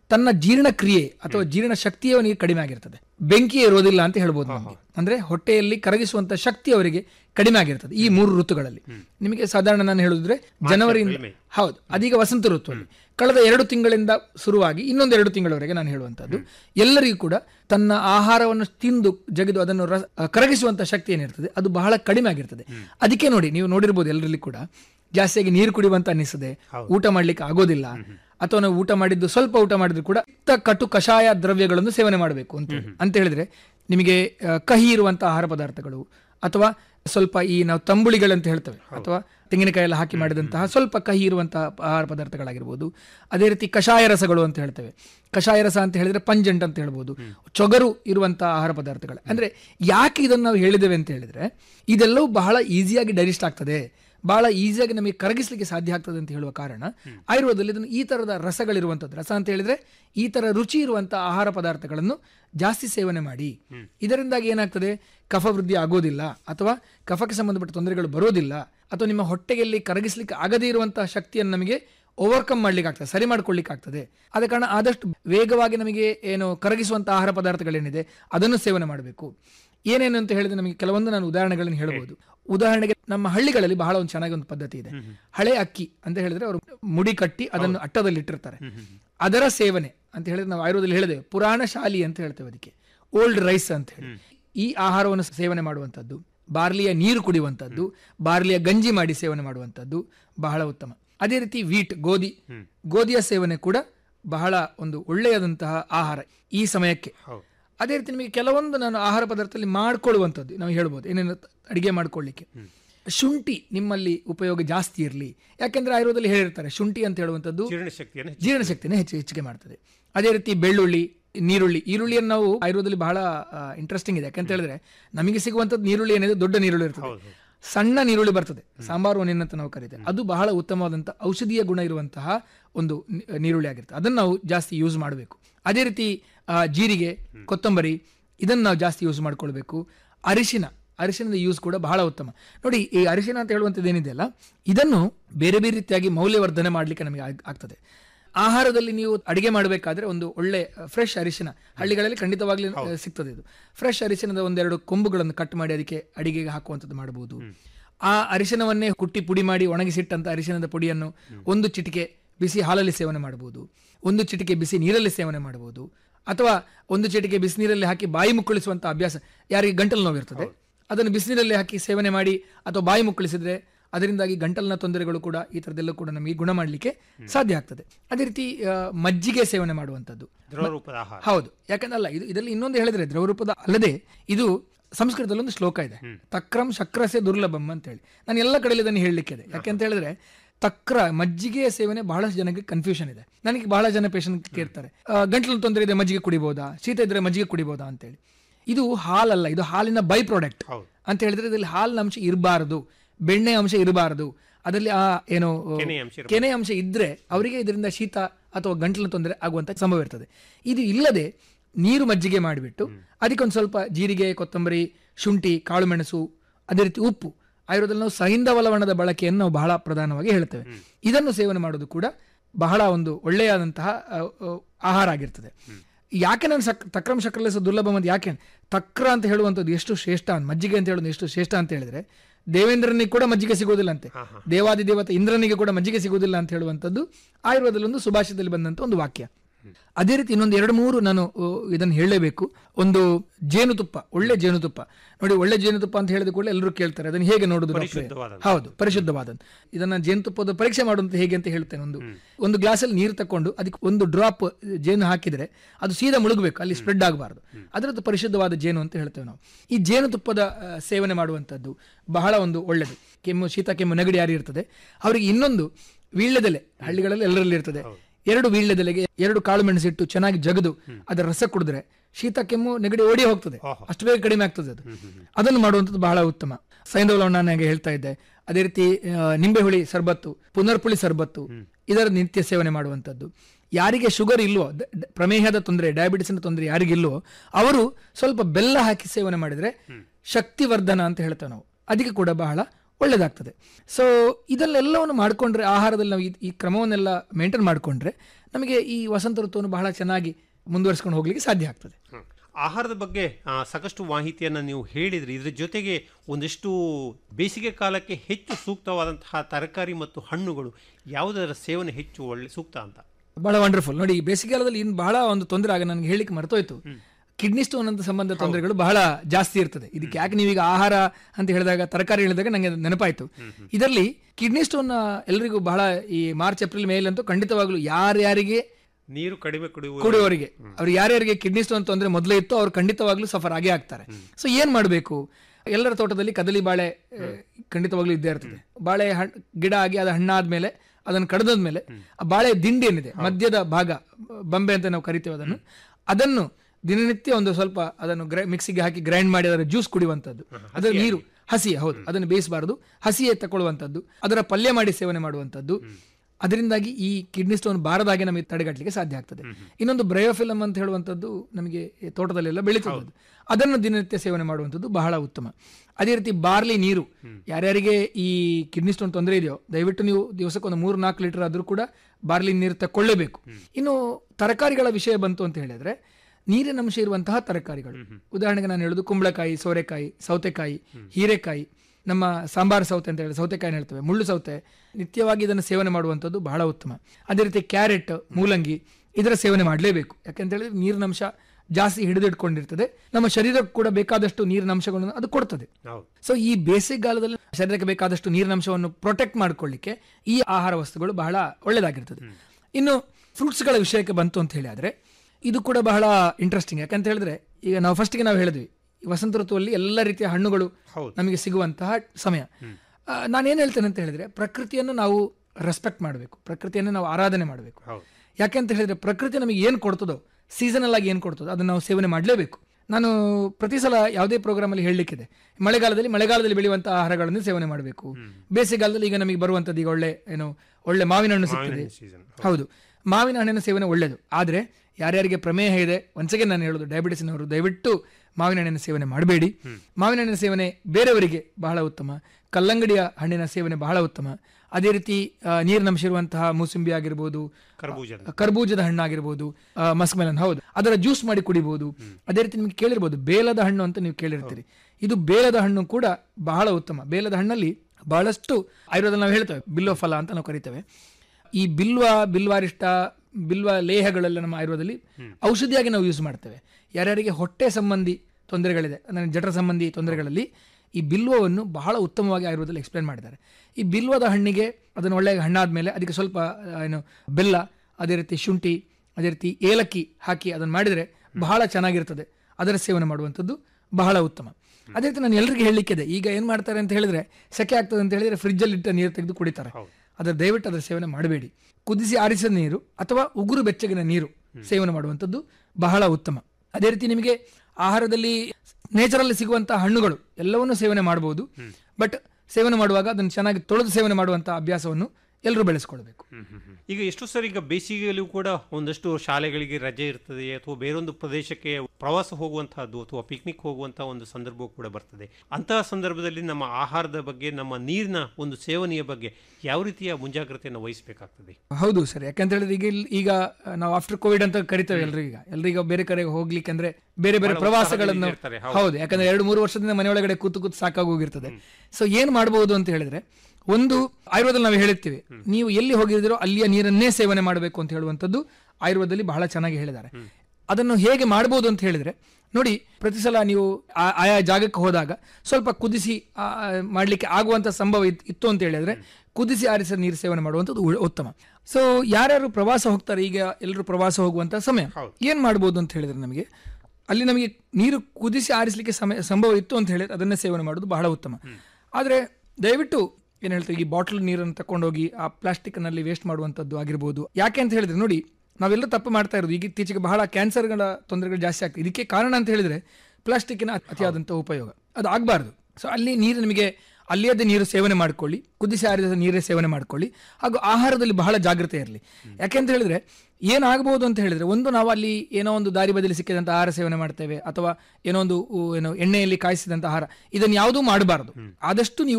ತನ್ನ ಜೀರ್ಣಕ್ರಿಯೆ ಅಥವಾ ಜೀರ್ಣ ಶಕ್ತಿ ಅವನಿಗೆ ಕಡಿಮೆ ಆಗಿರ್ತದೆ ಬೆಂಕಿ ಇರೋದಿಲ್ಲ ಅಂತ ಹೇಳ್ಬೋದು ನಮಗೆ ಅಂದ್ರೆ ಹೊಟ್ಟೆಯಲ್ಲಿ ಕರಗಿಸುವಂತ ಶಕ್ತಿ ಅವರಿಗೆ ಕಡಿಮೆ ಆಗಿರ್ತದೆ ಈ ಮೂರು ಋತುಗಳಲ್ಲಿ ನಿಮಗೆ ಸಾಧಾರಣ ನಾನು ಹೇಳಿದ್ರೆ ಜನವರಿಯಿಂದ ಹೌದು ಅದೀಗ ವಸಂತ ಋತುವಲ್ಲಿ ಕಳೆದ ಎರಡು ತಿಂಗಳಿಂದ ಶುರುವಾಗಿ ಇನ್ನೊಂದು ಎರಡು ತಿಂಗಳವರೆಗೆ ನಾನು ಹೇಳುವಂತದ್ದು ಎಲ್ಲರಿಗೂ ಕೂಡ ತನ್ನ ಆಹಾರವನ್ನು ತಿಂದು ಜಗಿದು ಅದನ್ನು ರಸ- ಆ, ಕರಗಿಸುವಂತ ಶಕ್ತಿ ಏನಿರ್ತದೆ ಅದು ಬಹಳ ಕಡಿಮೆ ಆಗಿರ್ತದೆ ಅದಕ್ಕೆ ನೋಡಿ ನೀವು ನೋಡಿರ್ಬೋದು ಎಲ್ಲರಲ್ಲಿ ಕೂಡ ಜಾಸ್ತಿಯಾಗಿ ನೀರು ಕುಡಿಯುವಂತ ಅನಿಸ್ತದೆ ಊಟ ಮಾಡ್ಲಿಕ್ಕೆ ಆಗೋದಿಲ್ಲ ಅಥವಾ ನಾವು ಊಟ ಮಾಡಿದ್ದು ಸ್ವಲ್ಪ ಊಟ ಮಾಡಿದ್ರು ಕೂಡ ಪಿತ್ತ ಕಟು ಕಷಾಯ ದ್ರವ್ಯಗಳನ್ನು ಸೇವನೆ ಮಾಡಬೇಕು ಅಂತ ಹೇಳಿ. ಅಂತ ಹೇಳಿದ್ರೆ ನಿಮಗೆ ಆ, ಕಹಿ ಇರುವಂತ ಆಹಾರ ಪದಾರ್ಥಗಳು ಅಥವಾ ಸ್ವಲ್ಪ ಈ ನಾವು ತಂಬುಳಿಗಳಂತ ಹೇಳ್ತೇವೆ ಅಥವಾ ತೆಂಗಿನಕಾಯಿ ಎಲ್ಲ ಹಾಕಿ ಮಾಡಿದಂತಹ ಸ್ವಲ್ಪ ಕಹಿ ಇರುವಂತಹ ಆಹಾರ ಪದಾರ್ಥಗಳಾಗಿರ್ಬೋದು ಅದೇ ರೀತಿ ಕಷಾಯ ರಸಗಳು ಅಂತ ಹೇಳ್ತೇವೆ ಕಷಾಯ ರಸ ಅಂತ ಹೇಳಿದ್ರೆ ಪಂಜೆಂಟ್ ಅಂತ ಹೇಳ್ಬೋದು ಚೊಗರು ಇರುವಂತಹ ಆಹಾರ ಪದಾರ್ಥಗಳು ಅಂದ್ರೆ ಯಾಕೆ ಇದನ್ನು ನಾವು ಹೇಳಿದ್ದೇವೆ ಅಂತ ಹೇಳಿದ್ರೆ ಇದೆಲ್ಲವೂ ಬಹಳ ಈಸಿಯಾಗಿ ಡೈಜೆಸ್ಟ್ ಆಗ್ತದೆ ಬಹಳ ಈಸಿಯಾಗಿ ನಮಗೆ ಕರಗಿಸ್ಲಿಕ್ಕೆ ಸಾಧ್ಯ ಆಗ್ತದೆ ಅಂತ ಹೇಳುವ ಕಾರಣ ಆಯುರ್ವೇದದಲ್ಲಿ ಇದನ್ನು ಈ ತರದ ರಸಗಳಿರುವಂಥದ್ದು ರಸ ಅಂತ ಹೇಳಿದ್ರೆ ಈ ತರ ರುಚಿ ಇರುವಂತಹ ಆಹಾರ ಪದಾರ್ಥಗಳನ್ನು ಜಾಸ್ತಿ ಸೇವನೆ ಮಾಡಿ ಇದರಿಂದಾಗಿ ಏನಾಗ್ತದೆ ಕಫ ವೃದ್ಧಿ ಆಗೋದಿಲ್ಲ ಅಥವಾ ಕಫಕ್ಕೆ ಸಂಬಂಧಪಟ್ಟ ತೊಂದರೆಗಳು ಬರೋದಿಲ್ಲ ಅಥವಾ ನಿಮ್ಮ ಹೊಟ್ಟೆಯಲ್ಲಿ ಕರಗಿಸ್ಲಿಕ್ಕೆ ಆಗದೇ ಇರುವಂತಹ ಶಕ್ತಿಯನ್ನು ನಮಗೆ ಓವರ್ಕಮ್ ಮಾಡ್ಲಿಕ್ಕೆ ಆಗ್ತದೆ ಸರಿ ಮಾಡ್ಕೊಳ್ಳಿಕ್ಕೆ ಆಗ್ತದೆ ಆದ ಕಾರಣ ಆದಷ್ಟು ವೇಗವಾಗಿ ನಮಗೆ ಏನು ಕರಗಿಸುವಂತ ಆಹಾರ ಪದಾರ್ಥಗಳೇನಿದೆ ಅದನ್ನು ಸೇವನೆ ಮಾಡಬೇಕು ಏನೇನು ಅಂತ ಹೇಳಿದ್ರೆ ನಮಗೆ ಕೆಲವೊಂದು ನಾನು ಉದಾಹರಣೆಗಳನ್ನು ಹೇಳ್ಬೋದು ಉದಾಹರಣೆಗೆ ನಮ್ಮ ಹಳ್ಳಿಗಳಲ್ಲಿ ಬಹಳ ಒಂದು ಚೆನ್ನಾಗಿ ಒಂದು ಪದ್ಧತಿ ಇದೆ ಹಳೆ ಅಕ್ಕಿ ಅಂತ ಹೇಳಿದ್ರೆ ಅವರು ಮುಡಿ ಕಟ್ಟಿ ಅದನ್ನು ಅಟ್ಟದಲ್ಲಿ ಇಟ್ಟಿರ್ತಾರೆ ಅದರ ಸೇವನೆ ಅಂತ ಹೇಳಿದ್ರೆ ನಾವು ಆಯುರ್ವೇದದಲ್ಲಿ ಹೇಳಿದೆ ಪುರಾಣ ಶಾಲಿ ಅಂತ ಹೇಳ್ತೇವೆ ಅದಕ್ಕೆ ಓಲ್ಡ್ ರೈಸ್ ಅಂತ ಹೇಳಿ ಈ ಆಹಾರವನ್ನು ಸೇವನೆ ಮಾಡುವಂಥದ್ದು ಬಾರ್ಲಿಯ ನೀರು ಕುಡಿಯುವಂಥದ್ದು ಬಾರ್ಲಿಯ ಗಂಜಿ ಮಾಡಿ ಸೇವನೆ ಮಾಡುವಂಥದ್ದು ಬಹಳ ಉತ್ತಮ ಅದೇ ರೀತಿ ವೀಟ್ ಗೋಧಿ ಗೋಧಿಯ ಸೇವನೆ ಕೂಡ ಬಹಳ ಒಂದು ಒಳ್ಳೆಯದಂತಹ ಆಹಾರ ಈ ಸಮಯಕ್ಕೆ ಅದೇ ರೀತಿ ನಿಮಗೆ ಕೆಲವೊಂದು ನಾನು ಆಹಾರ ಪದಾರ್ಥದಲ್ಲಿ ಮಾಡ್ಕೊಳ್ಳುವಂಥದ್ದು ನಾವು ಹೇಳ್ಬೋದು ಏನೇನು ಅಡಿಗೆ ಮಾಡ್ಕೊಳ್ಳಿಕ್ಕೆ ಶುಂಠಿ ನಿಮ್ಮಲ್ಲಿ ಉಪಯೋಗ ಜಾಸ್ತಿ ಇರಲಿ ಯಾಕೆಂದ್ರೆ ಆಯುರ್ವೇದದಲ್ಲಿ ಹೇಳಿರ್ತಾರೆ ಶುಂಠಿ ಅಂತ ಹೇಳುವಂಥದ್ದು ಜೀರ್ಣಶಕ್ತಿಯನ್ನು ಜೀರ್ಣಶಕ್ತಿಯನ್ನು ಹೆಚ್ಚು ಹೆಚ್ಚಿಗೆ ಮಾಡ್ತದೆ ಅದೇ ರೀತಿ ಬೆಳ್ಳುಳ್ಳಿ ನೀರುಳ್ಳಿ ಈರುಳ್ಳಿಯನ್ನು ನಾವು ಆಯುರ್ವೇದದಲ್ಲಿ ಬಹಳ ಇಂಟ್ರೆಸ್ಟಿಂಗ್ ಇದೆ ಯಾಕಂತ ಹೇಳಿದ್ರೆ ನಮಗೆ ಸಿಗುವಂಥದ್ದು ನೀರುಳ್ಳಿ ಏನಿದೆ ದೊಡ್ಡ ನೀರುಳ್ಳಿ ಇರ್ತದೆ ಸಣ್ಣ ನೀರುಳ್ಳಿ ಬರ್ತದೆ ಸಾಂಬಾರು ಒಣೆನ್ ಅಂತ ನಾವು ಕರೀತೇವೆ ಅದು ಬಹಳ ಉತ್ತಮವಾದಂತಹ ಔಷಧೀಯ ಗುಣ ಇರುವಂತಹ ಒಂದು ನಿ- ನೀರುಳ್ಳಿ ಆಗಿರ್ತದೆ ಅದನ್ನು ನಾವು ಜಾಸ್ತಿ ಯೂಸ್ ಮಾಡಬೇಕು ಅದೇ ರೀತಿ ಆ, ಜೀರಿಗೆ ಕೊತ್ತಂಬರಿ ಇದನ್ನು ನಾವು ಜಾಸ್ತಿ ಯೂಸ್ ಮಾಡ್ಕೊಳ್ಬೇಕು ಅರಿಶಿನ ಅರಿಶಿನದ ಯೂಸ್ ಕೂಡ ಬಹಳ ಉತ್ತಮ ನೋಡಿ ಈ ಅರಿಶಿನ ಅಂತ ಹೇಳುವಂಥದ್ದು ಏನಿದೆಯಲ್ಲ ಇದನ್ನು ಬೇರೆ ಬೇರೆ ರೀತಿಯಾಗಿ ಮೌಲ್ಯವರ್ಧನೆ ಮಾಡಲಿಕ್ಕೆ ನಮಗೆ ಆಗ್- ಆಗ್ತದೆ ಆಹಾರದಲ್ಲಿ ನೀವು ಅಡಿಗೆ ಮಾಡಬೇಕಾದ್ರೆ ಒಂದು ಒಳ್ಳೆ ಫ್ರೆಶ್ ಅರಿಶಿನ ಹಳ್ಳಿಗಳಲ್ಲಿ ಖಂಡಿತವಾಗ್ಲೂ ಆ, ಸಿಗ್ತದೆ ಇದು ಫ್ರೆಶ್ ಅರಿಶಿನದ ಒಂದೆರಡು ಕೊಂಬುಗಳನ್ನು ಕಟ್ ಮಾಡಿ ಅದಕ್ಕೆ ಅಡಿಗೆಗೆ ಹಾಕುವಂಥದ್ದು ಮಾಡಬಹುದು ಆ ಅರಿಶಿನವನ್ನೇ ಕುಟ್ಟಿ ಪುಡಿ ಮಾಡಿ ಒಣಗಿಸಿಟ್ಟಂತ ಅರಿಶಿನದ ಪುಡಿಯನ್ನು ಒಂದು ಚಿಟಿಕೆ ಬಿಸಿ ಹಾಲಲ್ಲಿ ಸೇವನೆ ಮಾಡಬಹುದು ಒಂದು ಚಿಟಿಕೆ ಬಿಸಿ ನೀರಲ್ಲಿ ಸೇವನೆ ಮಾಡಬಹುದು ಅಥವಾ ಒಂದು ಚಿಟಿಕೆ ಬಿಸಿನೀರಲ್ಲಿ ಹಾಕಿ ಬಾಯಿ ಮುಕ್ಕಳಿಸುವಂತ ಅಭ್ಯಾಸ ಯಾರಿಗೆ ಗಂಟಲು ನೋವಿರ್ತದೆ ಅದನ್ನು ಬಿಸಿನೀರಲ್ಲಿ ಹಾಕಿ ಸೇವನೆ ಮಾಡಿ ಅಥವಾ ಬಾಯಿ ಮುಕ್ಕಳಿಸಿದ್ರೆ ಅದರಿಂದಾಗಿ ಗಂಟಲಿನ ತೊಂದರೆಗಳು ಕೂಡ ಈ ಥರದ್ದೆಲ್ಲ ಕೂಡ ನಮಗೆ ಗುಣ ಮಾಡಲಿಕ್ಕೆ ಸಾಧ್ಯ ಆಗ್ತದೆ ಅದೇ ರೀತಿ ಆ, ಮಜ್ಜಿಗೆ ಸೇವನೆ ಮಾಡುವಂಥದ್ದು ದ್ರವರೂಪದ ಆಹಾರ ಹೌದು ಯಾಕಂದ್ರೆ ಅಲ್ಲ ಇದು ಇದರಲ್ಲಿ ಇನ್ನೊಂದು ಹೇಳಿದ್ರೆ ದ್ರವರೂಪದ ಅಲ್ಲದೆ ಇದು ಸಂಸ್ಕೃತದಲ್ಲಿ ಒಂದು ಶ್ಲೋಕ ಇದೆ ತಕ್ರಂ ಶಕ್ರಸೆ ದುರ್ಲಭಂ ಅಂತ ಹೇಳಿ ನಾನು ಎಲ್ಲ ಕಡೆಯಲ್ಲಿ ಇದನ್ನು ಹೇಳಲಿಕ್ಕೆ ಇದೆ ಯಾಕೆ ಅಂತ ಹೇಳಿದ್ರೆ ತಕ್ರ ಮಜ್ಜಿಗೆಯ ಸೇವನೆ ಬಹಳಷ್ಟು ಜನಕ್ಕೆ ಕನ್ಫ್ಯೂಷನ್ ಇದೆ ನನಗೆ ಬಹಳ ಜನ ಪೇಷಂಟ್ ಕೇಳ್ತಾರೆ ಆ, ಗಂಟಲು ತೊಂದರೆ ಇದೆ ಮಜ್ಜಿಗೆ ಕುಡಿಬೋದಾ ಶೀತ ಇದ್ರೆ ಮಜ್ಜಿಗೆ ಕುಡಿಬೋದಾ ಅಂತೇಳಿ ಇದು ಹಾಲಲ್ಲ ಇದು ಹಾಲಿನ ಬೈ ಪ್ರಾಡಕ್ಟ್ ಅಂತ ಹೇಳಿದ್ರೆ ಇದರಲ್ಲಿ ಹಾಲಿನ ಅಂಶ ಇರಬಾರದು ಬೆಣ್ಣೆ ಅಂಶ ಇರಬಾರದು ಅದರಲ್ಲಿ ಆ ಏನು ಕೆನೆ ಅಂಶ ಇರ್ಬಾರ್ದು. ಕೆನೆ ಅಂಶ ಇದ್ರೆ ಅವರಿಗೆ ಇದರಿಂದ ಶೀತ ಅಥವಾ ಗಂಟಲಿನ ತೊಂದರೆ ಆಗುವಂತ ಸಂಭವ ಇರ್ತದೆ ಇದು ಇಲ್ಲದೆ ನೀರು ಮಜ್ಜಿಗೆ ಮಾಡಿಬಿಟ್ಟು ಅದಕ್ಕೊಂದು ಸ್ವಲ್ಪ ಜೀರಿಗೆ ಕೊತ್ತಂಬರಿ ಶುಂಠಿ ಕಾಳು ಮೆಣಸು ಅದೇ ರೀತಿ ಉಪ್ಪು ಆಯುರ್ವೇದದಲ್ಲಿ ನಾವು ಸಹಿಂದವಲವಣದ ಬಳಕೆಯನ್ನು ನಾವು ಬಹಳ ಪ್ರಧಾನವಾಗಿ ಹೇಳ್ತೇವೆ ಇದನ್ನು ಸೇವನೆ ಮಾಡೋದು ಕೂಡ ಬಹಳ ಒಂದು ಒಳ್ಳೆಯಾದಂತಹ ಆ, ಆ, ಆಹಾರ ಆಗಿರ್ತದೆ ಯಾಕೆ ನಾನು ಸಕ್ ತಕ್ರಮ ಶಕ್ರಲೆಸ ದುರ್ಲಭ ಅಂತ ಯಾಕೆ ತಕ್ರ ಅಂತ ಹೇಳುವಂಥದ್ದು ಎಷ್ಟು ಶ್ರೇಷ್ಠ ಅಂತ ಮಜ್ಜಿಗೆ ಅಂತ ಹೇಳೋದು ಎಷ್ಟು ಶ್ರೇಷ್ಠ ಅಂತ ಹೇಳಿದ್ರೆ ದೇವೇಂದ್ರನಿಗೆ ಕೂಡ ಮಜ್ಜಿಗೆ ಸಿಗೋದಿಲ್ಲ ಅಂತೆ ದೇವಾದಿ ದೇವತೆ ಇಂದ್ರನಿಗೆ ಕೂಡ ಮಜ್ಜಿಗೆ ಸಿಗೋದಿಲ್ಲ ಅಂತ ಹೇಳುವಂಥದ್ದು ಆಯುರ್ವೇದದಲ್ಲಿ ಒಂದು ಸುಭಾಷಿತದಲ್ಲಿ ಬಂದಂತ ಒಂದು ವಾಕ್ಯ ಅದೇ ರೀತಿ ಇನ್ನೊಂದು ಎರಡು ಮೂರು ನಾನು ಅ, ಇದನ್ನು ಹೇಳಲೇಬೇಕು ಒಂದು ಜೇನುತುಪ್ಪ ಒಳ್ಳೆ ಜೇನುತುಪ್ಪ ನೋಡಿ ಒಳ್ಳೆ ಜೇನುತುಪ್ಪ ಅಂತ ಹೇಳಿದ ಕೂಡಲೇ ಎಲ್ಲರೂ ಕೇಳ್ತಾರೆ ಅದನ್ನು ಹೇಗೆ ನೋಡುದು ಡಾಕ್ಟ್ರೇ? ಪರಿಶುದ್ಧವಾದದ್ದು. ಹೌದು ಪರಿಶುದ್ಧವಾದದ್ದು ಇದನ್ನ ಜೇನುತುಪ್ಪದ ಪರೀಕ್ಷೆ ಮಾಡುವಂತ ಹೇಗೆ ಅಂತ ಹೇಳ್ತೇನೆ ಒಂದು ಒಂದು ಗ್ಲಾಸಲ್ಲಿ ನೀರು ತಕೊಂಡು ಅದಕ್ಕೆ ಒಂದು ಡ್ರಾಪ್ ಜೇನು ಹಾಕಿದ್ರೆ ಅದು ಸೀದಾ ಮುಳುಗಬೇಕು ಅಲ್ಲಿ ಸ್ಪ್ರೆಡ್ ಆಗಬಾರದು ಅದರದ್ದು ಪರಿಶುದ್ಧವಾದ ಜೇನು ಅಂತ ಹೇಳ್ತೇವೆ ನಾವು ಈ ಜೇನುತುಪ್ಪದ ಆ, ಸೇವನೆ ಮಾಡುವಂಥದ್ದು ಬಹಳ ಒಂದು ಒಳ್ಳೆಯದು ಕೆಮ್ಮು ಶೀತ ಕೆಮ್ಮು ನೆಗಡಿ ಯಾರು ಇರ್ತದೆ ಅವರಿಗೆ ಇನ್ನೊಂದು ವೀಳ್ಯದೆಲೆ ಹಳ್ಳಿಗಳಲ್ಲಿ ಎಲ್ಲರಲ್ಲಿ ಇರ್ತದೆ ಎರಡು ವೀಳ್ಯದೆಲೆಗೆ ಎರಡು ಕಾಳು ಮೆಣಸಿಟ್ಟು ಚೆನ್ನಾಗಿ ಜಗದು ಅದರ ರಸ ಕುಡಿದ್ರೆ ಶೀತ ಕೆಮ್ಮು ನೆಗಡಿ ಓಡಿ ಹೋಗ್ತದೆ ಅಷ್ಟು ಬೇಗ ಕಡಿಮೆ ಆಗ್ತದೆ ಅದು ಅದನ್ನು ಮಾಡುವಂಥದ್ದು ಬಹಳ ಉತ್ತಮ ಸೈಂಧವಲವನ್ನ ನಾನು ಹೇಳ್ತಾ ಇದ್ದೆ ಅದೇ ರೀತಿ ಆ, ನಿಂಬೆಹುಳಿ ಸರ್ಬತ್ತು ಪುನರ್ಪುಳಿ ಸರ್ಬತ್ತು ಇದರ ನಿತ್ಯ ಸೇವನೆ ಮಾಡುವಂಥದ್ದು ಯಾರಿಗೆ ಶುಗರ್ ಇಲ್ವೋ ದ- ದ- ಪ್ರಮೇಹದ ತೊಂದರೆ ಡಯಾಬಿಟಿಸ್ನ ತೊಂದರೆ ಯಾರಿಗಿಲ್ವೋ ಅವರು ಸ್ವಲ್ಪ ಬೆಲ್ಲ ಹಾಕಿ ಸೇವನೆ ಮಾಡಿದ್ರೆ ಶಕ್ತಿವರ್ಧನ ಅಂತ ಹೇಳ್ತೇವೆ ನಾವು ಅದಕ್ಕೆ ಕೂಡ ಬಹಳ ಒಳ್ಳೇದಾಗ್ತದೆ ಸೊ ಇದೆಲ್ಲವನ್ನು ಮಾಡಿಕೊಂಡ್ರೆ ಆಹಾರದಲ್ಲಿ ನಾವು ಈ- ಈ ಕ್ರಮವನ್ನೆಲ್ಲ ಮೇಂಟೈನ್ ಮಾಡಿಕೊಂಡ್ರೆ ನಮಗೆ ಈ ವಸಂತ ಋತುವನ್ನು ಬಹಳ ಚೆನ್ನಾಗಿ ಮುಂದುವರಿಸ್ಕೊಂಡು ಹೋಗ್ಲಿಕ್ಕೆ ಸಾಧ್ಯ ಆಗ್ತದೆ ಆಹಾರದ ಬಗ್ಗೆ ಆ, ಸಾಕಷ್ಟು ಮಾಹಿತಿಯನ್ನು ನೀವು ಹೇಳಿದ್ರಿ ಇದ್ರ ಜೊತೆಗೆ ಒಂದಿಷ್ಟು ಬೇಸಿಗೆ ಕಾಲಕ್ಕೆ ಹೆಚ್ಚು ಸೂಕ್ತವಾದಂತಹ ತರಕಾರಿ ಮತ್ತು ಹಣ್ಣುಗಳು ಯಾವುದರ ಸೇವನೆ ಹೆಚ್ಚು ಒಳ್ಳೆ ಸೂಕ್ತ ಅಂತ ಬಹಳ ವಂಡರ್ಫುಲ್ ನೋಡಿ ಈ ಬೇಸಿಗೆಗಾಲದಲ್ಲಿ ಇನ್ನು ಬಹಳ ಒಂದು ತೊಂದರೆ ಆಗ ನನಗೆ ಹೇಳಿಕ್ಕೆ ಮರ್ತೋಯ್ತು ಕಿಡ್ನಿ ಸ್ಟೋನ್ ಅಂತ ಸಂಬಂಧ ತೊಂದರೆಗಳು ಬಹಳ ಜಾಸ್ತಿ ಇರ್ತದೆ ಇದಕ್ಕೆ ಯಾಕೆ ನೀವೀಗ ಆಹಾರ ಅಂತ ಹೇಳಿದಾಗ ತರಕಾರಿ ಹೇಳಿದಾಗ ನನಗೆ ಅದು ನೆನಪಾಯ್ತು ಇದರಲ್ಲಿ ಕಿಡ್ನಿ ಸ್ಟೋನ್ ಎಲ್ರಿಗೂ ಬಹಳ ಈ ಮಾರ್ಚ್ ಏಪ್ರಿಲ್ ಮೇಲ್ ಅಂತೂ ಖಂಡಿತವಾಗ್ಲೂ ಯಾರ್ಯಾರಿಗೆ ನೀರು ಕಡಿಮೆ ಕುಡಿಯುವ ಕುಡಿಯೋರಿಗೆ ಅವ್ರು ಯಾರ್ಯಾರಿಗೆ ಕಿಡ್ನಿ ಸ್ಟೋನ್ ತೊಂದರೆ ಮೊದಲೇ ಇತ್ತು ಅವ್ರು ಖಂಡಿತವಾಗ್ಲೂ ಸಫರ್ ಆಗೇ ಆಗ್ತಾರೆ ಸೊ ಏನ್ ಮಾಡಬೇಕು ಎಲ್ಲರ ತೋಟದಲ್ಲಿ ಕದಲಿ ಬಾಳೆ ಆ, ಖಂಡಿತವಾಗ್ಲೂ ಇದ್ದೇ ಇರ್ತದೆ ಬಾಳೆ ಹಣ್- ಗಿಡ ಆಗಿ ಅದು ಹಣ್ಣಾದ್ಮೇಲೆ ಅದನ್ನು ಕಡ್ದಾದ್ಮೇಲೆ ಆ ಬಾಳೆ ದಿಂಡಿ ಏನಿದೆ ಮಧ್ಯದ ಭಾಗ ಬಂಬೆ ಅಂತ ನಾವು ಕರಿತೇವೆ ಅದನ್ನು ಅದನ್ನು ದಿನನಿತ್ಯ ಒಂದು ಸ್ವಲ್ಪ ಅದನ್ನು ಗ್ರೈ ಮಿಕ್ಸಿಗೆ ಹಾಕಿ ಗ್ರೈಂಡ್ ಮಾಡಿ ಅದರ ಜ್ಯೂಸ್ ಕುಡಿಯುವಂಥದ್ದು ಅದರ ನೀರು ಹಸಿ ಹೌದು ಅದನ್ನು ಬೇಯಿಸಬಾರದು ಹಸಿಯೇ ತಗೊಳ್ಳುವಂಥದ್ದು ಅದರ ಪಲ್ಯ ಮಾಡಿ ಸೇವನೆ ಮಾಡುವಂಥದ್ದು ಅದರಿಂದಾಗಿ ಈ ಕಿಡ್ನಿ ಸ್ಟೋನ್ ಬಾರದಾಗೆ ನಮಗೆ ತಡೆಗಟ್ಟಲಿಕ್ಕೆ ಸಾಧ್ಯ ಆಗ್ತದೆ ಇನ್ನೊಂದು ಬ್ರಯೋಫಿಲಮ್ ಅಂತ ಹೇಳುವಂಥದ್ದು ನಮಗೆ ಈ ತೋಟದಲ್ಲೆಲ್ಲ ಬೆಳೀತದ್ದು ಅದನ್ನು ದಿನನಿತ್ಯ ಸೇವನೆ ಮಾಡುವಂಥದ್ದು ಬಹಳ ಉತ್ತಮ ಅದೇ ರೀತಿ ಬಾರ್ಲಿ ನೀರು ಯಾರ್ಯಾರಿಗೆ ಈ ಕಿಡ್ನಿ ಸ್ಟೋನ್ ತೊಂದರೆ ಇದೆಯೋ ದಯವಿಟ್ಟು ನೀವು ದಿವಸಕ್ಕೆ ಒಂದು ಮೂರು ನಾಲ್ಕು ಲೀಟರ್ ಆದರೂ ಕೂಡ ಬಾರ್ಲಿ ನೀರು ತಕೊಳ್ಳೇಬೇಕು ಇನ್ನು ತರಕಾರಿಗಳ ವಿಷಯ ಬಂತು ಅಂತ ಹೇಳಿದ್ರೆ ನೀರಿನ ಅಂಶ ಇರುವಂತಹ ತರಕಾರಿಗಳು ಉದಾಹರಣೆಗೆ ನಾನು ಹೇಳುದು ಕುಂಬಳಕಾಯಿ ಸೋರೆಕಾಯಿ ಸೌತೆಕಾಯಿ ಹೀರೆಕಾಯಿ ನಮ್ಮ ಸಾಂಬಾರ್ ಸೌತೆ ಅಂತ ಹೇಳಿ ಸೌತೆಕಾಯಿ ಹೇಳ್ತೇವೆ ಮುಳ್ಳು ಸೌತೆ ನಿತ್ಯವಾಗಿ ಇದನ್ನು ಸೇವನೆ ಮಾಡುವಂಥದ್ದು ಬಹಳ ಉತ್ತಮ ಅದೇ ರೀತಿ ಕ್ಯಾರೆಟ್ ಮೂಲಂಗಿ ಇದರ ಸೇವನೆ ಮಾಡಲೇಬೇಕು ಯಾಕಂತ ಹೇಳಿದ್ರೆ ನೀರಿನ ಅಂಶ ಜಾಸ್ತಿ ಹಿಡಿದಿಟ್ಕೊಂಡಿರ್ತದೆ ನಮ್ಮ ಶರೀರಕ್ಕೆ ಕೂಡ ಬೇಕಾದಷ್ಟು ನೀರಿನ ಅಂಶಗಳನ್ನು ಅದು ಕೊಡ್ತದೆ ಹೌದು ಸೊ ಈ ಬೇಸಿಗೆಗಾಲದಲ್ಲಿ ಶರೀರಕ್ಕೆ ಬೇಕಾದಷ್ಟು ನೀರಿನ ಅಂಶವನ್ನು ಪ್ರೊಟೆಕ್ಟ್ ಮಾಡ್ಕೊಳ್ಳಿಕ್ಕೆ ಈ ಆಹಾರ ವಸ್ತುಗಳು ಬಹಳ ಒಳ್ಳೆಯದಾಗಿರ್ತದೆ ಇನ್ನು ಫ್ರೂಟ್ಸ್ಗಳ ವಿಷಯಕ್ಕೆ ಬಂತು ಅಂತ ಹೇಳಿ ಆದ್ರೆ ಇದು ಕೂಡ ಬಹಳ ಇಂಟ್ರೆಸ್ಟಿಂಗ್ ಯಾಕಂತ ಹೇಳಿದ್ರೆ ಈಗ ನಾವು ಫಸ್ಟ್ಗೆ ನಾವು ಹೇಳಿದ್ವಿ ಈ ವಸಂತ ಋತುವಲ್ಲಿ ಎಲ್ಲ ರೀತಿಯ ಹಣ್ಣುಗಳು ನಮಗೆ ಸಿಗುವಂತಹ ಸಮಯ ಆ, ನಾನೇನ್ ಹೇಳ್ತೇನೆ ಅಂತ ಹೇಳಿದ್ರೆ ಪ್ರಕೃತಿಯನ್ನು ನಾವು ರೆಸ್ಪೆಕ್ಟ್ ಮಾಡಬೇಕು ಪ್ರಕೃತಿಯನ್ನು ನಾವು ಆರಾಧನೆ ಮಾಡಬೇಕು ಯಾಕೆ ಅಂತ ಹೇಳಿದ್ರೆ ಪ್ರಕೃತಿ ನಮಗೆ ಏನು ಕೊಡ್ತದೋ ಸೀಸನಲ್ ಆಗಿ ಏನು ಕೊಡ್ತದೋ ಅದನ್ನು ನಾವು ಸೇವನೆ ಮಾಡಲೇಬೇಕು ನಾನು ಪ್ರತಿ ಸಲ ಯಾವುದೇ ಪ್ರೋಗ್ರಾಮ್ ಅಲ್ಲಿ ಹೇಳಲಿಕ್ಕಿದೆ ಮಳೆಗಾಲದಲ್ಲಿ ಮಳೆಗಾಲದಲ್ಲಿ ಬೆಳೆಯುವಂತಹ ಆಹಾರಗಳನ್ನು ಸೇವನೆ ಮಾಡಬೇಕು ಬೇಸಿಗೆಗಾಲದಲ್ಲಿ ಈಗ ನಮಗೆ ಬರುವಂತದ್ದು ಈಗ ಒಳ್ಳೆ ಏನು ಒಳ್ಳೆ ಮಾವಿನ ಹಣ್ಣು ಸಿಗ್ತದೆ ಹೌದು ಮಾವಿನ ಹಣ್ಣಿನ ಸೇವನೆ ಒಳ್ಳೆಯದು ಆದರೆ ಯಾರ್ಯಾರಿಗೆ ಪ್ರಮೇಹ ಇದೆ ಒಂದ್ಸಗೆ ನಾನು ಹೇಳೋದು ಡಯಾಬಿಟಿಸ್ನವರು ದಯವಿಟ್ಟು ಮಾವಿನ ಹಣ್ಣಿನ ಸೇವನೆ ಮಾಡಬೇಡಿ ಮಾವಿನ ಹಣ್ಣಿನ ಸೇವನೆ ಬೇರೆಯವರಿಗೆ ಬಹಳ ಉತ್ತಮ ಕಲ್ಲಂಗಡಿಯ ಹಣ್ಣಿನ ಸೇವನೆ ಬಹಳ ಉತ್ತಮ ಅದೇ ರೀತಿ ಆ, ನೀರಿನಂಶ ಇರುವಂತಹ ಮೂಸಂಬಿ ಆಗಿರ್ಬೋದು ಕರ್ಬೂಜದ ಕರ್ಬೂಜದ ಹಣ್ಣಾಗಿರ್ಬೋದು ಮಸ್ಮೆಲನ್ ಹೌದು ಅದರ ಜ್ಯೂಸ್ ಮಾಡಿ ಕುಡಿಬಹುದು ಅದೇ ರೀತಿ ನಿಮ್ಗೆ ಕೇಳಿರ್ಬೋದು ಬೇಲದ ಹಣ್ಣು ಅಂತ ನೀವು ಕೇಳಿರ್ತೀರಿ ಇದು ಬೇಲದ ಹಣ್ಣು ಕೂಡ ಬಹಳ ಉತ್ತಮ ಬೇಲದ ಹಣ್ಣಲ್ಲಿ ಬಹಳಷ್ಟು ಆಯುರ್ವೇದ ನಾವು ಹೇಳ್ತೇವೆ ಬಿಲ್ವ ಫಲ ಅಂತ ನಾವು ಕರಿತೇವೆ ಈ ಬಿಲ್ವ ಬಿಲ್ವಾರಿಷ್ಟ ಬಿಲ್ವ ಲೇಹಗಳೆಲ್ಲ ನಮ್ಮ ಆಯುರ್ವೇದದಲ್ಲಿ ಔಷಧಿಯಾಗಿ ನಾವು ಯೂಸ್ ಮಾಡ್ತೇವೆ ಯಾರ್ಯಾರಿಗೆ ಹೊಟ್ಟೆ ಸಂಬಂಧಿ ತೊಂದರೆಗಳಿದೆ ಅಂದರೆ ಜಠರ ಸಂಬಂಧಿ ತೊಂದರೆಗಳಲ್ಲಿ ಈ ಬಿಲ್ವವನ್ನು ಬಹಳ ಉತ್ತಮವಾಗಿ ಆಯುರ್ವೇದದಲ್ಲಿ ಎಕ್ಸ್ಪ್ಲೇನ್ ಮಾಡಿದ್ದಾರೆ ಈ ಬಿಲ್ವದ ಹಣ್ಣಿಗೆ ಅದನ್ನು ಒಳ್ಳೆ ಹಣ್ಣಾದ ಮೇಲೆ ಅದಕ್ಕೆ ಸ್ವಲ್ಪ ಆ, ಏನು ಬೆಲ್ಲ ಅದೇ ರೀತಿ ಶುಂಠಿ ಅದೇ ರೀತಿ ಏಲಕ್ಕಿ ಹಾಕಿ ಅದನ್ನು ಮಾಡಿದರೆ ಬಹಳ ಚೆನ್ನಾಗಿರ್ತದೆ ಅದರ ಸೇವನೆ ಮಾಡುವಂಥದ್ದು ಬಹಳ ಉತ್ತಮ ಅದೇ ರೀತಿ ನಾನು ಎಲ್ರಿಗೂ ಹೇಳಲಿಕ್ಕಿದೆ ಈಗ ಏನು ಮಾಡ್ತಾರೆ ಅಂತ ಹೇಳಿದ್ರೆ ಸೆಕೆ ಆಗ್ತದೆ ಅಂತ ಹೇಳಿದ್ರೆ ಫ್ರಿಜ್ಜಲ್ಲಿ ಇಟ್ಟ ನೀರು ತೆಗೆದು ಕುಡಿತಾರೆ ಅದರ ದಯವಿಟ್ಟು ಅದರ ಸೇವನೆ ಮಾಡಬೇಡಿ ಕುದಿಸಿ ಆರಿಸಿದ ನೀರು ಅಥವಾ ಉಗುರು ಬೆಚ್ಚಗಿನ ನೀರು ಸೇವನೆ ಮಾಡುವಂಥದ್ದು ಬಹಳ ಉತ್ತಮ ಅದೇ ರೀತಿ ನಿಮಗೆ ಆಹಾರದಲ್ಲಿ ನೇಚರಲ್ಲಿ ಸಿಗುವಂತಹ ಹಣ್ಣುಗಳು ಎಲ್ಲವನ್ನೂ ಸೇವನೆ ಮಾಡಬಹುದು ಬಟ್ ಸೇವನೆ ಮಾಡುವಾಗ ಅದನ್ನು ಚೆನ್ನಾಗಿ ತೊಳೆದು ಸೇವನೆ ಮಾಡುವಂತಹ ಅಭ್ಯಾಸವನ್ನು ಎಲ್ಲರೂ ಬೆಳೆಸ್ಕೊಳ್ಬೇಕು ಈಗ ಎಷ್ಟು ಸರಿ ಈಗ ಬೇಸಿಗೆಯಲ್ಲೂ ಕೂಡ ಒಂದಷ್ಟು ಶಾಲೆಗಳಿಗೆ ರಜೆ ಇರ್ತದೆ ಅಥವಾ ಬೇರೊಂದು ಪ್ರದೇಶಕ್ಕೆ ಪ್ರವಾಸ ಹೋಗುವಂತಹದ್ದು ಅಥವಾ ಪಿಕ್ನಿಕ್ ಹೋಗುವಂತಹ ಒಂದು ಸಂದರ್ಭ ಕೂಡ ಬರ್ತದೆ ಅಂತಹ ಸಂದರ್ಭದಲ್ಲಿ ನಮ್ಮ ಆಹಾರದ ಬಗ್ಗೆ ನಮ್ಮ ನೀರಿನ ಒಂದು ಸೇವನೆಯ ಬಗ್ಗೆ ಯಾವ ರೀತಿಯ ಮುಂಜಾಗ್ರತೆಯನ್ನು ವಹಿಸಬೇಕಾಗ್ತದೆ ಹೌದು ಸರ್ ಯಾಕಂತ ಹೇಳಿದ್ರೆ ಈಗ ಇಲ್ಲಿ- ಈಗ ನಾವು ಆಫ್ಟರ್ ಕೋವಿಡ್ ಅಂತ ಕರಿತೇವೆ ಎಲ್ರು ಈಗ ಎಲ್ರಿಗ ಬೇರೆ ಕಡೆಗೆ ಹೋಗ್ಲಿಕ್ಕೆ ಅಂದ್ರೆ ಬೇರೆ ಬೇರೆ ಬಹಳ ಪ್ರವಾಸಗಳನ್ನು ಉತ್ಸಾಹದಲ್ಲಿ ಇರ್ತಾರೆ, ಹೌದು. ಹೌದು ಯಾಕಂದ್ರೆ ಎರಡು ಮೂರು ವರ್ಷದಿಂದ ಮನೆಯೊಳಗಡೆ ಕೂತು ಕೂತು ಸಾಕಾಗೋಗಿರ್ತದೆ ಸೊ ಏನ್ ಮಾಡಬಹುದು ಅಂತ ಹೇಳಿದ್ರೆ ಒಂದು ಆಯುರ್ವೇದದಲ್ಲಿ ನಾವು ಹೇಳುತ್ತೀವಿ ನೀವು ಎಲ್ಲಿ ಹೋಗಿದ್ದೀರೋ ಅಲ್ಲಿಯ ನೀರನ್ನೇ ಸೇವನೆ ಮಾಡಬೇಕು ಅಂತ ಹೇಳುವಂಥದ್ದು ಆಯುರ್ವೇದದಲ್ಲಿ ಬಹಳ ಚೆನ್ನಾಗಿ ಹೇಳಿದ್ದಾರೆ ಅದನ್ನು ಹೇಗೆ ಮಾಡಬಹುದು ಅಂತ ಹೇಳಿದ್ರೆ ನೋಡಿ ಪ್ರತಿ ಸಲ ನೀವು ಆ- ಆಯಾ ಜಾಗಕ್ಕೆ ಹೋದಾಗ ಸ್ವಲ್ಪ ಕುದಿಸಿ ಆ, ಮಾಡ್ಲಿಕ್ಕೆ ಆಗುವಂತ ಸಂಭವ ಇತ್- ಇತ್ತು ಅಂತ ಹೇಳಿದ್ರೆ ಕುದಿಸಿ ಆರಿಸಿದ ನೀರು ಸೇವನೆ ಮಾಡುವಂಥದ್ದು ಉ- ಉತ್ತಮ ಸೊ ಯಾರ್ಯಾರು ಪ್ರವಾಸ ಹೋಗ್ತಾರೆ ಈಗ ಎಲ್ಲರೂ ಪ್ರವಾಸ ಹೋಗುವಂತ ಸಮಯ ಏನ್ ಮಾಡ್ಬೋದು ಅಂತ ಹೇಳಿದ್ರೆ ನಮಗೆ ಅಲ್ಲಿ ನಮಗೆ ನೀರು ಕುದಿಸಿ ಆರಿಸಲಿಕ್ಕೆ ಸಮಯ ಸಂಭವ ಇತ್ತು ಅಂತ ಹೇಳಿದ್ರೆ ಅದನ್ನೇ ಸೇವನೆ ಮಾಡೋದು ಬಹಳ ಉತ್ತಮ ಆದರೆ ದಯವಿಟ್ಟು ಏನ್ ಹೇಳ್ತೀವಿ ಈ ಬಾಟಲ್ ನೀರನ್ನು ತಕೊಂಡೋಗಿ ಆ ಪ್ಲಾಸ್ಟಿಕ್ ನಲ್ಲಿ ವೇಸ್ಟ್ ಮಾಡುವಂತದ್ದು ಆಗಿರ್ಬೋದು ಯಾಕೆ ಅಂತ ಹೇಳಿದ್ರೆ ನೋಡಿ ನಾವೆಲ್ಲ ತಪ್ಪು ಮಾಡ್ತಾ ಇರೋದು ಈಗ ಇತ್ತೀಚೆಗೆ ಬಹಳ ಕ್ಯಾನ್ಸರ್ಗಳ ತೊಂದರೆಗಳು ಜಾಸ್ತಿ ಆಗ್ತದೆ ಇದಕ್ಕೆ ಕಾರಣ ಅಂತ ಹೇಳಿದ್ರೆ ಪ್ಲಾಸ್ಟಿಕ್ಕಿನ ಅತಿಯಾದಂಥ ಉಪಯೋಗ ಅದು ಆಗಬಾರ್ದು ಸೊ ಅಲ್ಲಿ ನೀರು ನಿಮಗೆ ಅಲ್ಲಿಯದೇ ನೀರು ಸೇವನೆ ಮಾಡ್ಕೊಳ್ಳಿ ಕುದಿಸಿ ಆರಿದ ನೀರೇ ಸೇವನೆ ಮಾಡ್ಕೊಳ್ಳಿ ಹಾಗೂ ಆಹಾರದಲ್ಲಿ ಬಹಳ ಜಾಗ್ರತೆ ಇರಲಿ ಯಾಕೆಂತ ಹೇಳಿದ್ರೆ ಏನಾಗಬಹುದು ಅಂತ ಹೇಳಿದ್ರೆ ಒಂದು ನಾವು ಅಲ್ಲಿ ಏನೋ ಒಂದು ದಾರಿ ಬದಲಿ ಸಿಕ್ಕಿದಂಥ ಆಹಾರ ಸೇವನೆ ಮಾಡ್ತೇವೆ ಅಥವಾ ಏನೋ ಒಂದು ಉ, ಏನೋ ಎಣ್ಣೆಯಲ್ಲಿ ಕಾಯಿಸಿದಂಥ ಆಹಾರ ಇದನ್ನು ಯಾವುದೂ ಮಾಡಬಾರದು ಆದಷ್ಟು ನೀವು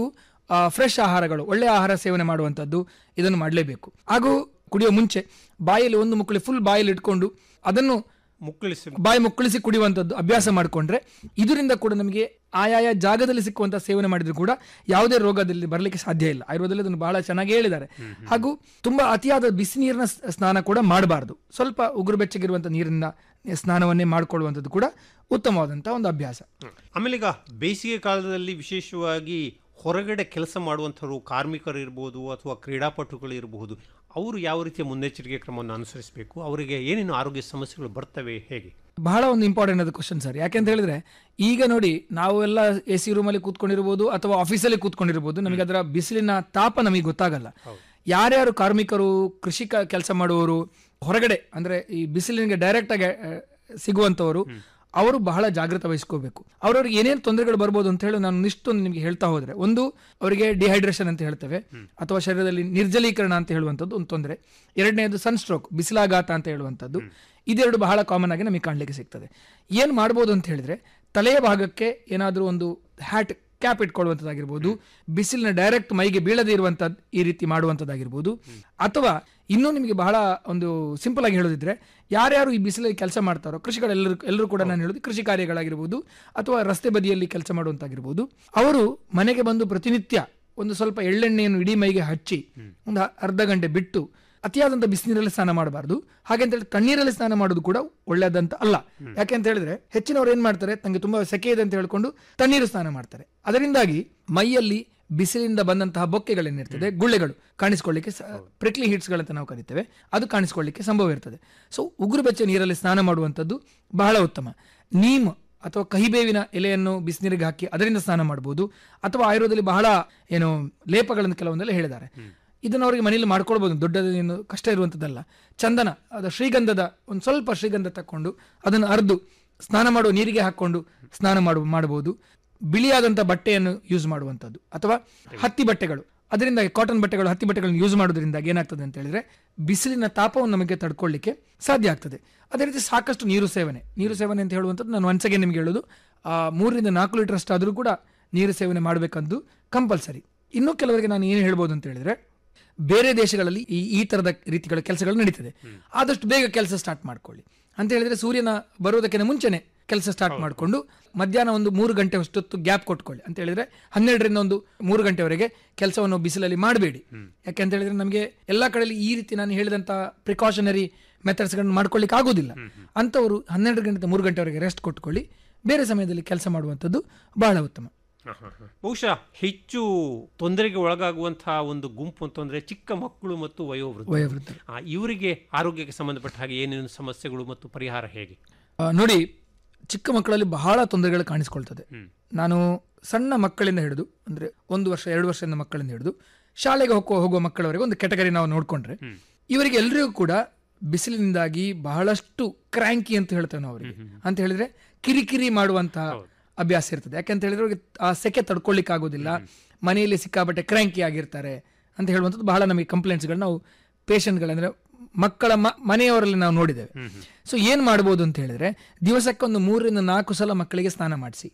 ಫ್ರೆಶ್ ಆಹಾರಗಳು ಒಳ್ಳೆ ಆಹಾರ ಸೇವನೆ ಮಾಡುವಂಥದ್ದು ಇದನ್ನು ಮಾಡಲೇಬೇಕು ಹಾಗೂ ಕುಡಿಯೋ ಮುಂಚೆ ಬಾಯಲ್ಲಿ ಒಂದು ಮುಕ್ಕಳಿ ಫುಲ್ ಬಾಯಲ್ಲಿ ಇಟ್ಕೊಂಡು ಅದನ್ನು ಮುಕ್ಕಳಿಸಿ ಬಾಯಿ ಮುಕ್ಕಳಿಸಿ ಕುಡಿಯುವಂಥದ್ದು ಅಭ್ಯಾಸ ಮಾಡಿಕೊಂಡ್ರೆ ಇದರಿಂದ ಕೂಡ ನಮಗೆ ಆಯಾಯ ಜಾಗದಲ್ಲಿ ಸಿಕ್ಕುವಂತ ಸೇವನೆ ಮಾಡಿದ್ರು ಕೂಡ ಯಾವುದೇ ರೋಗದಲ್ಲಿ ಬರಲಿಕ್ಕೆ ಸಾಧ್ಯ ಇಲ್ಲ ಆಯುರ್ವೇದದಲ್ಲಿ ಅದನ್ನು ಬಹಳ ಚೆನ್ನಾಗಿ ಹೇಳಿದ್ದಾರೆ ಹಾಗೂ ತುಂಬಾ ಅತಿಯಾದ ಬಿಸಿ ನೀರಿನ ಸ್- ಸ್ನಾನ ಕೂಡ ಮಾಡಬಾರ್ದು ಸ್ವಲ್ಪ ಉಗುರು ಬೆಚ್ಚಗಿರುವಂತ ನೀರಿನ ಸ್ನಾನವನ್ನೇ ಮಾಡಿಕೊಳ್ಳುವಂಥದ್ದು ಕೂಡ ಉತ್ತಮವಾದಂತಹ ಒಂದು ಅಭ್ಯಾಸ ಆಮೇಲೆ ಈಗ ಬೇಸಿಗೆ ಕಾಲದಲ್ಲಿ ವಿಶೇಷವಾಗಿ ಹೊರಗಡೆ ಕೆಲಸ ಮಾಡುವಂಥವ್ರು ಕಾರ್ಮಿಕರು ಇರ್ಬೋದು ಅಥವಾ ಕ್ರೀಡಾಪಟುಗಳು ಇರಬಹುದು ಅವರು ಯಾವ ರೀತಿಯ ಮುನ್ನೆಚ್ಚರಿಕೆ ಕ್ರಮವನ್ನು ಅನುಸರಿಸಬೇಕು ಅವರಿಗೆ ಏನೇನು ಆರೋಗ್ಯ ಸಮಸ್ಯೆಗಳು ಬರ್ತವೆ ಹೇಗೆ ಬಹಳ ಒಂದು ಇಂಪಾರ್ಟೆಂಟ್ ಆದ ಕ್ವಶನ್ ಸರ್ ಯಾಕೆಂತ ಹೇಳಿದ್ರೆ ಈಗ ನೋಡಿ ನಾವು ಎಲ್ಲ ಎ ಸಿ ರೂಮಲ್ಲಿ ಕೂತ್ಕೊಂಡಿರ್ಬೋದು ಅಥವಾ ಆಫೀಸಲ್ಲಿ ಕೂತ್ಕೊಂಡಿರ್ಬೋದು ನಮಗೆ ಅದರ ಬಿಸಿಲಿನ ತಾಪ ನಮಗೆ ಗೊತ್ತಾಗಲ್ಲ ಯಾರ್ಯಾರು ಕಾರ್ಮಿಕರು ಕೃಷಿಕ ಕೆಲಸ ಮಾಡುವವರು ಹೊರಗಡೆ ಅಂದ್ರೆ ಈ ಬಿಸಿಲಿನಿಗೆ ಡೈರೆಕ್ಟ್ ಆಗಿ ಆ, ಸಿಗುವಂತವರು ಅವರು ಬಹಳ ಜಾಗೃತ ವಹಿಸ್ಕೋಬೇಕು ಅವ್ರವ್ರಿಗೆ ಏನೇನು ತೊಂದರೆಗಳು ಬರ್ಬೋದು ಅಂತ ಹೇಳಿ ನಾನು ಇಷ್ಟೊಂದು ನಿಮಗೆ ಹೇಳ್ತಾ ಹೋದ್ರೆ ಒಂದು ಅವರಿಗೆ ಡಿಹೈಡ್ರೇಷನ್ ಅಂತ ಹೇಳ್ತೇವೆ ಅಥವಾ ಶರೀರದಲ್ಲಿ ನಿರ್ಜಲೀಕರಣ ಅಂತ ಹೇಳುವಂಥದ್ದು ಒಂದು ತೊಂದರೆ ಎರಡನೇದು ಸನ್ಸ್ಟ್ರೋಕ್ ಬಿಸಿಲಾಘಾತ ಅಂತ ಹೇಳುವಂಥದ್ದು ಇದೆರಡು ಬಹಳ ಕಾಮನ್ ಆಗಿ ನಮಗೆ ಕಾಣಲಿಕ್ಕೆ ಸಿಗ್ತದೆ ಏನು ಮಾಡ್ಬೋದು ಅಂತ ಹೇಳಿದ್ರೆ ತಲೆಯ ಭಾಗಕ್ಕೆ ಏನಾದರೂ ಒಂದು ಹ್ಯಾಟ್ ಕ್ಯಾಪ್ ಇಟ್ಕೊಳ್ಳುವಂಥದ್ದಾಗಿರ್ಬೋದು ಬಿಸಿಲಿನ ಡೈರೆಕ್ಟ್ ಮೈಗೆ ಬೀಳದೇ ಇರುವಂಥದ್ದು ಈ ರೀತಿ ಮಾಡುವಂಥದ್ದಾಗಿರ್ಬೋದು ಅಥವಾ ಇನ್ನೂ ನಿಮಗೆ ಬಹಳ ಒಂದು ಸಿಂಪಲ್ ಆಗಿ ಹೇಳೋದಿದ್ರೆ ಯಾರ್ಯಾರು ಈ ಬಿಸಿಲಲ್ಲಿ ಕೆಲಸ ಮಾಡ್ತಾರೋ ಕೃಷಿಗಳೆಲ್ಲರೂ ಎಲ್ಲರೂ ಕೂಡ ನಾನು ಹೇಳೋದು ಕೃಷಿ ಕಾರ್ಯಗಳಾಗಿರ್ಬೋದು ಅಥವಾ ರಸ್ತೆ ಬದಿಯಲ್ಲಿ ಕೆಲಸ ಮಾಡುವಂತಾಗಿರ್ಬೋದು ಅವರು ಮನೆಗೆ ಬಂದು ಪ್ರತಿನಿತ್ಯ ಒಂದು ಸ್ವಲ್ಪ ಎಳ್ಳೆಣ್ಣೆಯನ್ನು ಇಡೀ ಮೈಗೆ ಹಚ್ಚಿ ಒಂದು ಅರ್ಧ ಗಂಟೆ ಬಿಟ್ಟು ಅತಿಯಾದಂಥ ಬಿಸಿನೀರಲ್ಲಿ ಸ್ನಾನ ಮಾಡಬಾರ್ದು ಹಾಗೆ ಅಂತ ಹೇಳಿ ತಣ್ಣೀರಲ್ಲಿ ಸ್ನಾನ ಮಾಡೋದು ಕೂಡ ಒಳ್ಳೆಯದಂತ ಅಲ್ಲ ಯಾಕೆ ಅಂತ ಹೇಳಿದ್ರೆ ಹೆಚ್ಚಿನವ್ರು ಏನ್ ಮಾಡ್ತಾರೆ ತಂಗೆ ತುಂಬಾ ಸೆಕೆ ಇದೆ ಅಂತ ಹೇಳ್ಕೊಂಡು ತಣ್ಣೀರು ಸ್ನಾನ ಮಾಡ್ತಾರೆ ಅದರಿಂದಾಗಿ ಮೈಯಲ್ಲಿ ಬಿಸಿಲಿಂದ ಬಂದಂತಹ ಬೊಕ್ಕೆಗಳೇನಿರ್ತದೆ ಗುಳ್ಳೆಗಳು ಕಾಣಿಸ್ಕೊಳ್ಳಿಕ್ಕೆ ಪ್ರಿಕ್ಲಿ ಹಿಟ್ಸ್ಗಳಂತ ನಾವು ಕರಿತೇವೆ ಅದು ಕಾಣಿಸ್ಕೊಳ್ಳಿಕ್ಕೆ ಸಂಭವ ಇರ್ತದೆ ಸೊ ಉಗುರು ಬೆಚ್ಚ ನೀರಲ್ಲಿ ಸ್ನಾನ ಮಾಡುವಂಥದ್ದು ಬಹಳ ಉತ್ತಮ ನೀಮ್ ಅಥವಾ ಕಹಿಬೇವಿನ ಎಲೆಯನ್ನು ಬಿಸಿನೀರಿಗೆ ಹಾಕಿ ಅದರಿಂದ ಸ್ನಾನ ಮಾಡಬಹುದು ಅಥವಾ ಆಯುರ್ವೇದದಲ್ಲಿ ಬಹಳ ಏನು ಲೇಪಗಳನ್ನು ಕೆಲವೊಂದೆಲ್ಲ ಹೇಳಿದ್ದಾರೆ ಇದನ್ನು ಅವರಿಗೆ ಮನೆಯಲ್ಲಿ ಮಾಡ್ಕೊಳ್ಬೋದು ದೊಡ್ಡದೇನು ಕಷ್ಟ ಇರುವಂಥದ್ದಲ್ಲ ಚಂದನ ಅದು ಶ್ರೀಗಂಧದ ಒಂದು ಸ್ವಲ್ಪ ಶ್ರೀಗಂಧ ತಕ್ಕೊಂಡು ಅದನ್ನು ಅರ್ದು ಸ್ನಾನ ಮಾಡುವ ನೀರಿಗೆ ಹಾಕ್ಕೊಂಡು ಸ್ನಾನ ಮಾಡು ಮಾಡಬಹುದು ಬಿಳಿಯಾದಂಥ ಬಟ್ಟೆಯನ್ನು ಯೂಸ್ ಮಾಡುವಂಥದ್ದು ಅಥವಾ ಹತ್ತಿ ಬಟ್ಟೆಗಳು ಅದರಿಂದ ಕಾಟನ್ ಬಟ್ಟೆಗಳು ಹತ್ತಿ ಬಟ್ಟೆಗಳನ್ನು ಯೂಸ್ ಮಾಡೋದ್ರಿಂದ ಏನಾಗ್ತದೆ ಅಂತ ಹೇಳಿದ್ರೆ ಬಿಸಿಲಿನ ತಾಪವನ್ನು ನಮಗೆ ತಡ್ಕೊಳ್ಳಿಕ್ಕೆ ಸಾಧ್ಯ ಆಗ್ತದೆ ಅದೇ ರೀತಿ ಸಾಕಷ್ಟು ನೀರು ಸೇವನೆ ನೀರು ಸೇವನೆ ಅಂತ ಹೇಳುವಂಥದ್ದು ನಾನು ಒಂದ್ಸಗೆ ನಿಮ್ಗೆ ಹೇಳೋದು ಆ ಮೂರರಿಂದ ನಾಲ್ಕು ಲೀಟರ್ ಅಷ್ಟು ಆದರೂ ಕೂಡ ನೀರು ಸೇವನೆ ಮಾಡಬೇಕಂದು ಕಂಪಲ್ಸರಿ ಇನ್ನೂ ಕೆಲವರಿಗೆ ನಾನು ಏನು ಹೇಳ್ಬೋದು ಅಂತ ಹೇಳಿದ್ರೆ ಬೇರೆ ದೇಶಗಳಲ್ಲಿ ಈ ಈ ತರದ ರೀತಿಗಳ ಕೆಲಸಗಳು ನಡೀತದೆ ಆದಷ್ಟು ಬೇಗ ಕೆಲಸ ಸ್ಟಾರ್ಟ್ ಮಾಡ್ಕೊಳ್ಳಿ ಅಂತ ಹೇಳಿದ್ರೆ ಸೂರ್ಯನ ಬರುವುದಕ್ಕಿಂತ ಮುಂಚೆನೆ ಕೆಲಸ ಸ್ಟಾರ್ಟ್ ಮಾಡಿಕೊಂಡು ಮಧ್ಯಾಹ್ನ ಒಂದು ಮೂರು ಗಂಟೆ ಅಷ್ಟೊತ್ತು ಗ್ಯಾಪ್ ಕೊಟ್ಕೊಳ್ಳಿ ಅಂತ ಹೇಳಿದ್ರೆ ಹನ್ನೆರಡರಿಂದ ಒಂದು ಮೂರು ಗಂಟೆವರೆಗೆ ಕೆಲಸವನ್ನು ಬಿಸಿಲಲ್ಲಿ ಮಾಡಬೇಡಿ ಯಾಕೆ ಅಂತ ಹೇಳಿದ್ರೆ ನಮಗೆ ಎಲ್ಲಾ ಕಡೆಯಲ್ಲಿ ಈ ರೀತಿ ನಾನು ಹೇಳಿದಂತ ಪ್ರಿಕಾಷನರಿ ಮೆಥಡ್ಸ್ಗಳನ್ನು ಮಾಡ್ಕೊಳ್ಳಿಕ್ಕೆ ಆಗೋದಿಲ್ಲ ಅಂಥವರು ಹನ್ನೆರಡು ಗಂಟೆ ಮೂರು ಗಂಟೆವರೆಗೆ ರೆಸ್ಟ್ ಕೊಟ್ಕೊಳ್ಳಿ ಬೇರೆ ಸಮಯದಲ್ಲಿ ಕೆಲಸ ಮಾಡುವಂಥದ್ದು ಬಹಳ ಉತ್ತಮ ಬಹುಶಃ ಹೆಚ್ಚು ತೊಂದರೆಗೆ ಒಳಗಾಗುವಂತಹ ಒಂದು ಗುಂಪು ಅಂತಂದ್ರೆ ಚಿಕ್ಕ ಮಕ್ಕಳು ಮತ್ತು ವಯೋವೃದ್ಧ ವಯೋವೃದ್ಧರು. ಇವರಿಗೆ ಆರೋಗ್ಯಕ್ಕೆ ಸಂಬಂಧಪಟ್ಟ ಹಾಗೆ ಏನೇನು ಸಮಸ್ಯೆಗಳು ಮತ್ತು ಪರಿಹಾರ ಹೇಗೆ ಆ, ನೋಡಿ ಚಿಕ್ಕ ಮಕ್ಕಳಲ್ಲಿ ಬಹಳ ತೊಂದರೆಗಳು ಕಾಣಿಸ್ಕೊಳ್ತದೆ ನಾನು ಸಣ್ಣ ಮಕ್ಕಳಿಂದ ಹಿಡಿದು ಅಂದ್ರೆ ಒಂದು ವರ್ಷ ಎರಡು ವರ್ಷದ ಮಕ್ಕಳಿಂದ ಹಿಡಿದು ಶಾಲೆಗೆ ಹೋಗುವ ಹೋಗುವ ಮಕ್ಕಳವರೆಗೆ ಒಂದು ಕೆಟಗರಿ ನಾವು ನೋಡ್ಕೊಂಡ್ರೆ ಇವರಿಗೆ ಎಲ್ರಿಗೂ ಕೂಡ ಬಿಸಿಲಿನಿಂದಾಗಿ ಬಹಳಷ್ಟು ಕ್ರ್ಯಾಂಕಿ ಅಂತ ಹೇಳ್ತೇವೆ ನಾವು ಅವರಿಗೆ ಅಂತ ಹೇಳಿದ್ರೆ ಕಿರಿಕಿರಿ ಮಾಡುವಂತಹ ಅಭ್ಯಾಸ ಇರ್ತದೆ ಯಾಕಂತ ಹೇಳಿದ್ರೆ ಅವ್ರಿಗೆ ಆ ಸೆಕೆ ತಡ್ಕೊಳ್ಳಿಕ್ಕೆ ಆಗೋದಿಲ್ಲ ಮನೆಯಲ್ಲಿ ಸಿಕ್ಕಾಪಟ್ಟೆ ಕ್ರ್ಯಾಂಕಿ ಆಗಿರ್ತಾರೆ ಅಂತ ಹೇಳುವಂಥದ್ದು ಬಹಳ ನಮಗೆ ಕಂಪ್ಲೇಂಟ್ಸ್ಗಳು ನಾವು ಪೇಷಂಟ್ಗಳಂದ್ರೆ ಮಕ್ಕಳ ಮ- ಮನೆಯವರಲ್ಲಿ ನಾವು ನೋಡಿದ್ದೇವೆ ಸೊ ಏನ್ ಮಾಡ್ಬೋದು ಅಂತ ಹೇಳಿದ್ರೆ ದಿವಸಕ್ಕೆ ಒಂದು ಮೂರರಿಂದ ನಾಲ್ಕು ಸಲ ಮಕ್ಕಳಿಗೆ ಸ್ನಾನ ಮಾಡಿಸಿ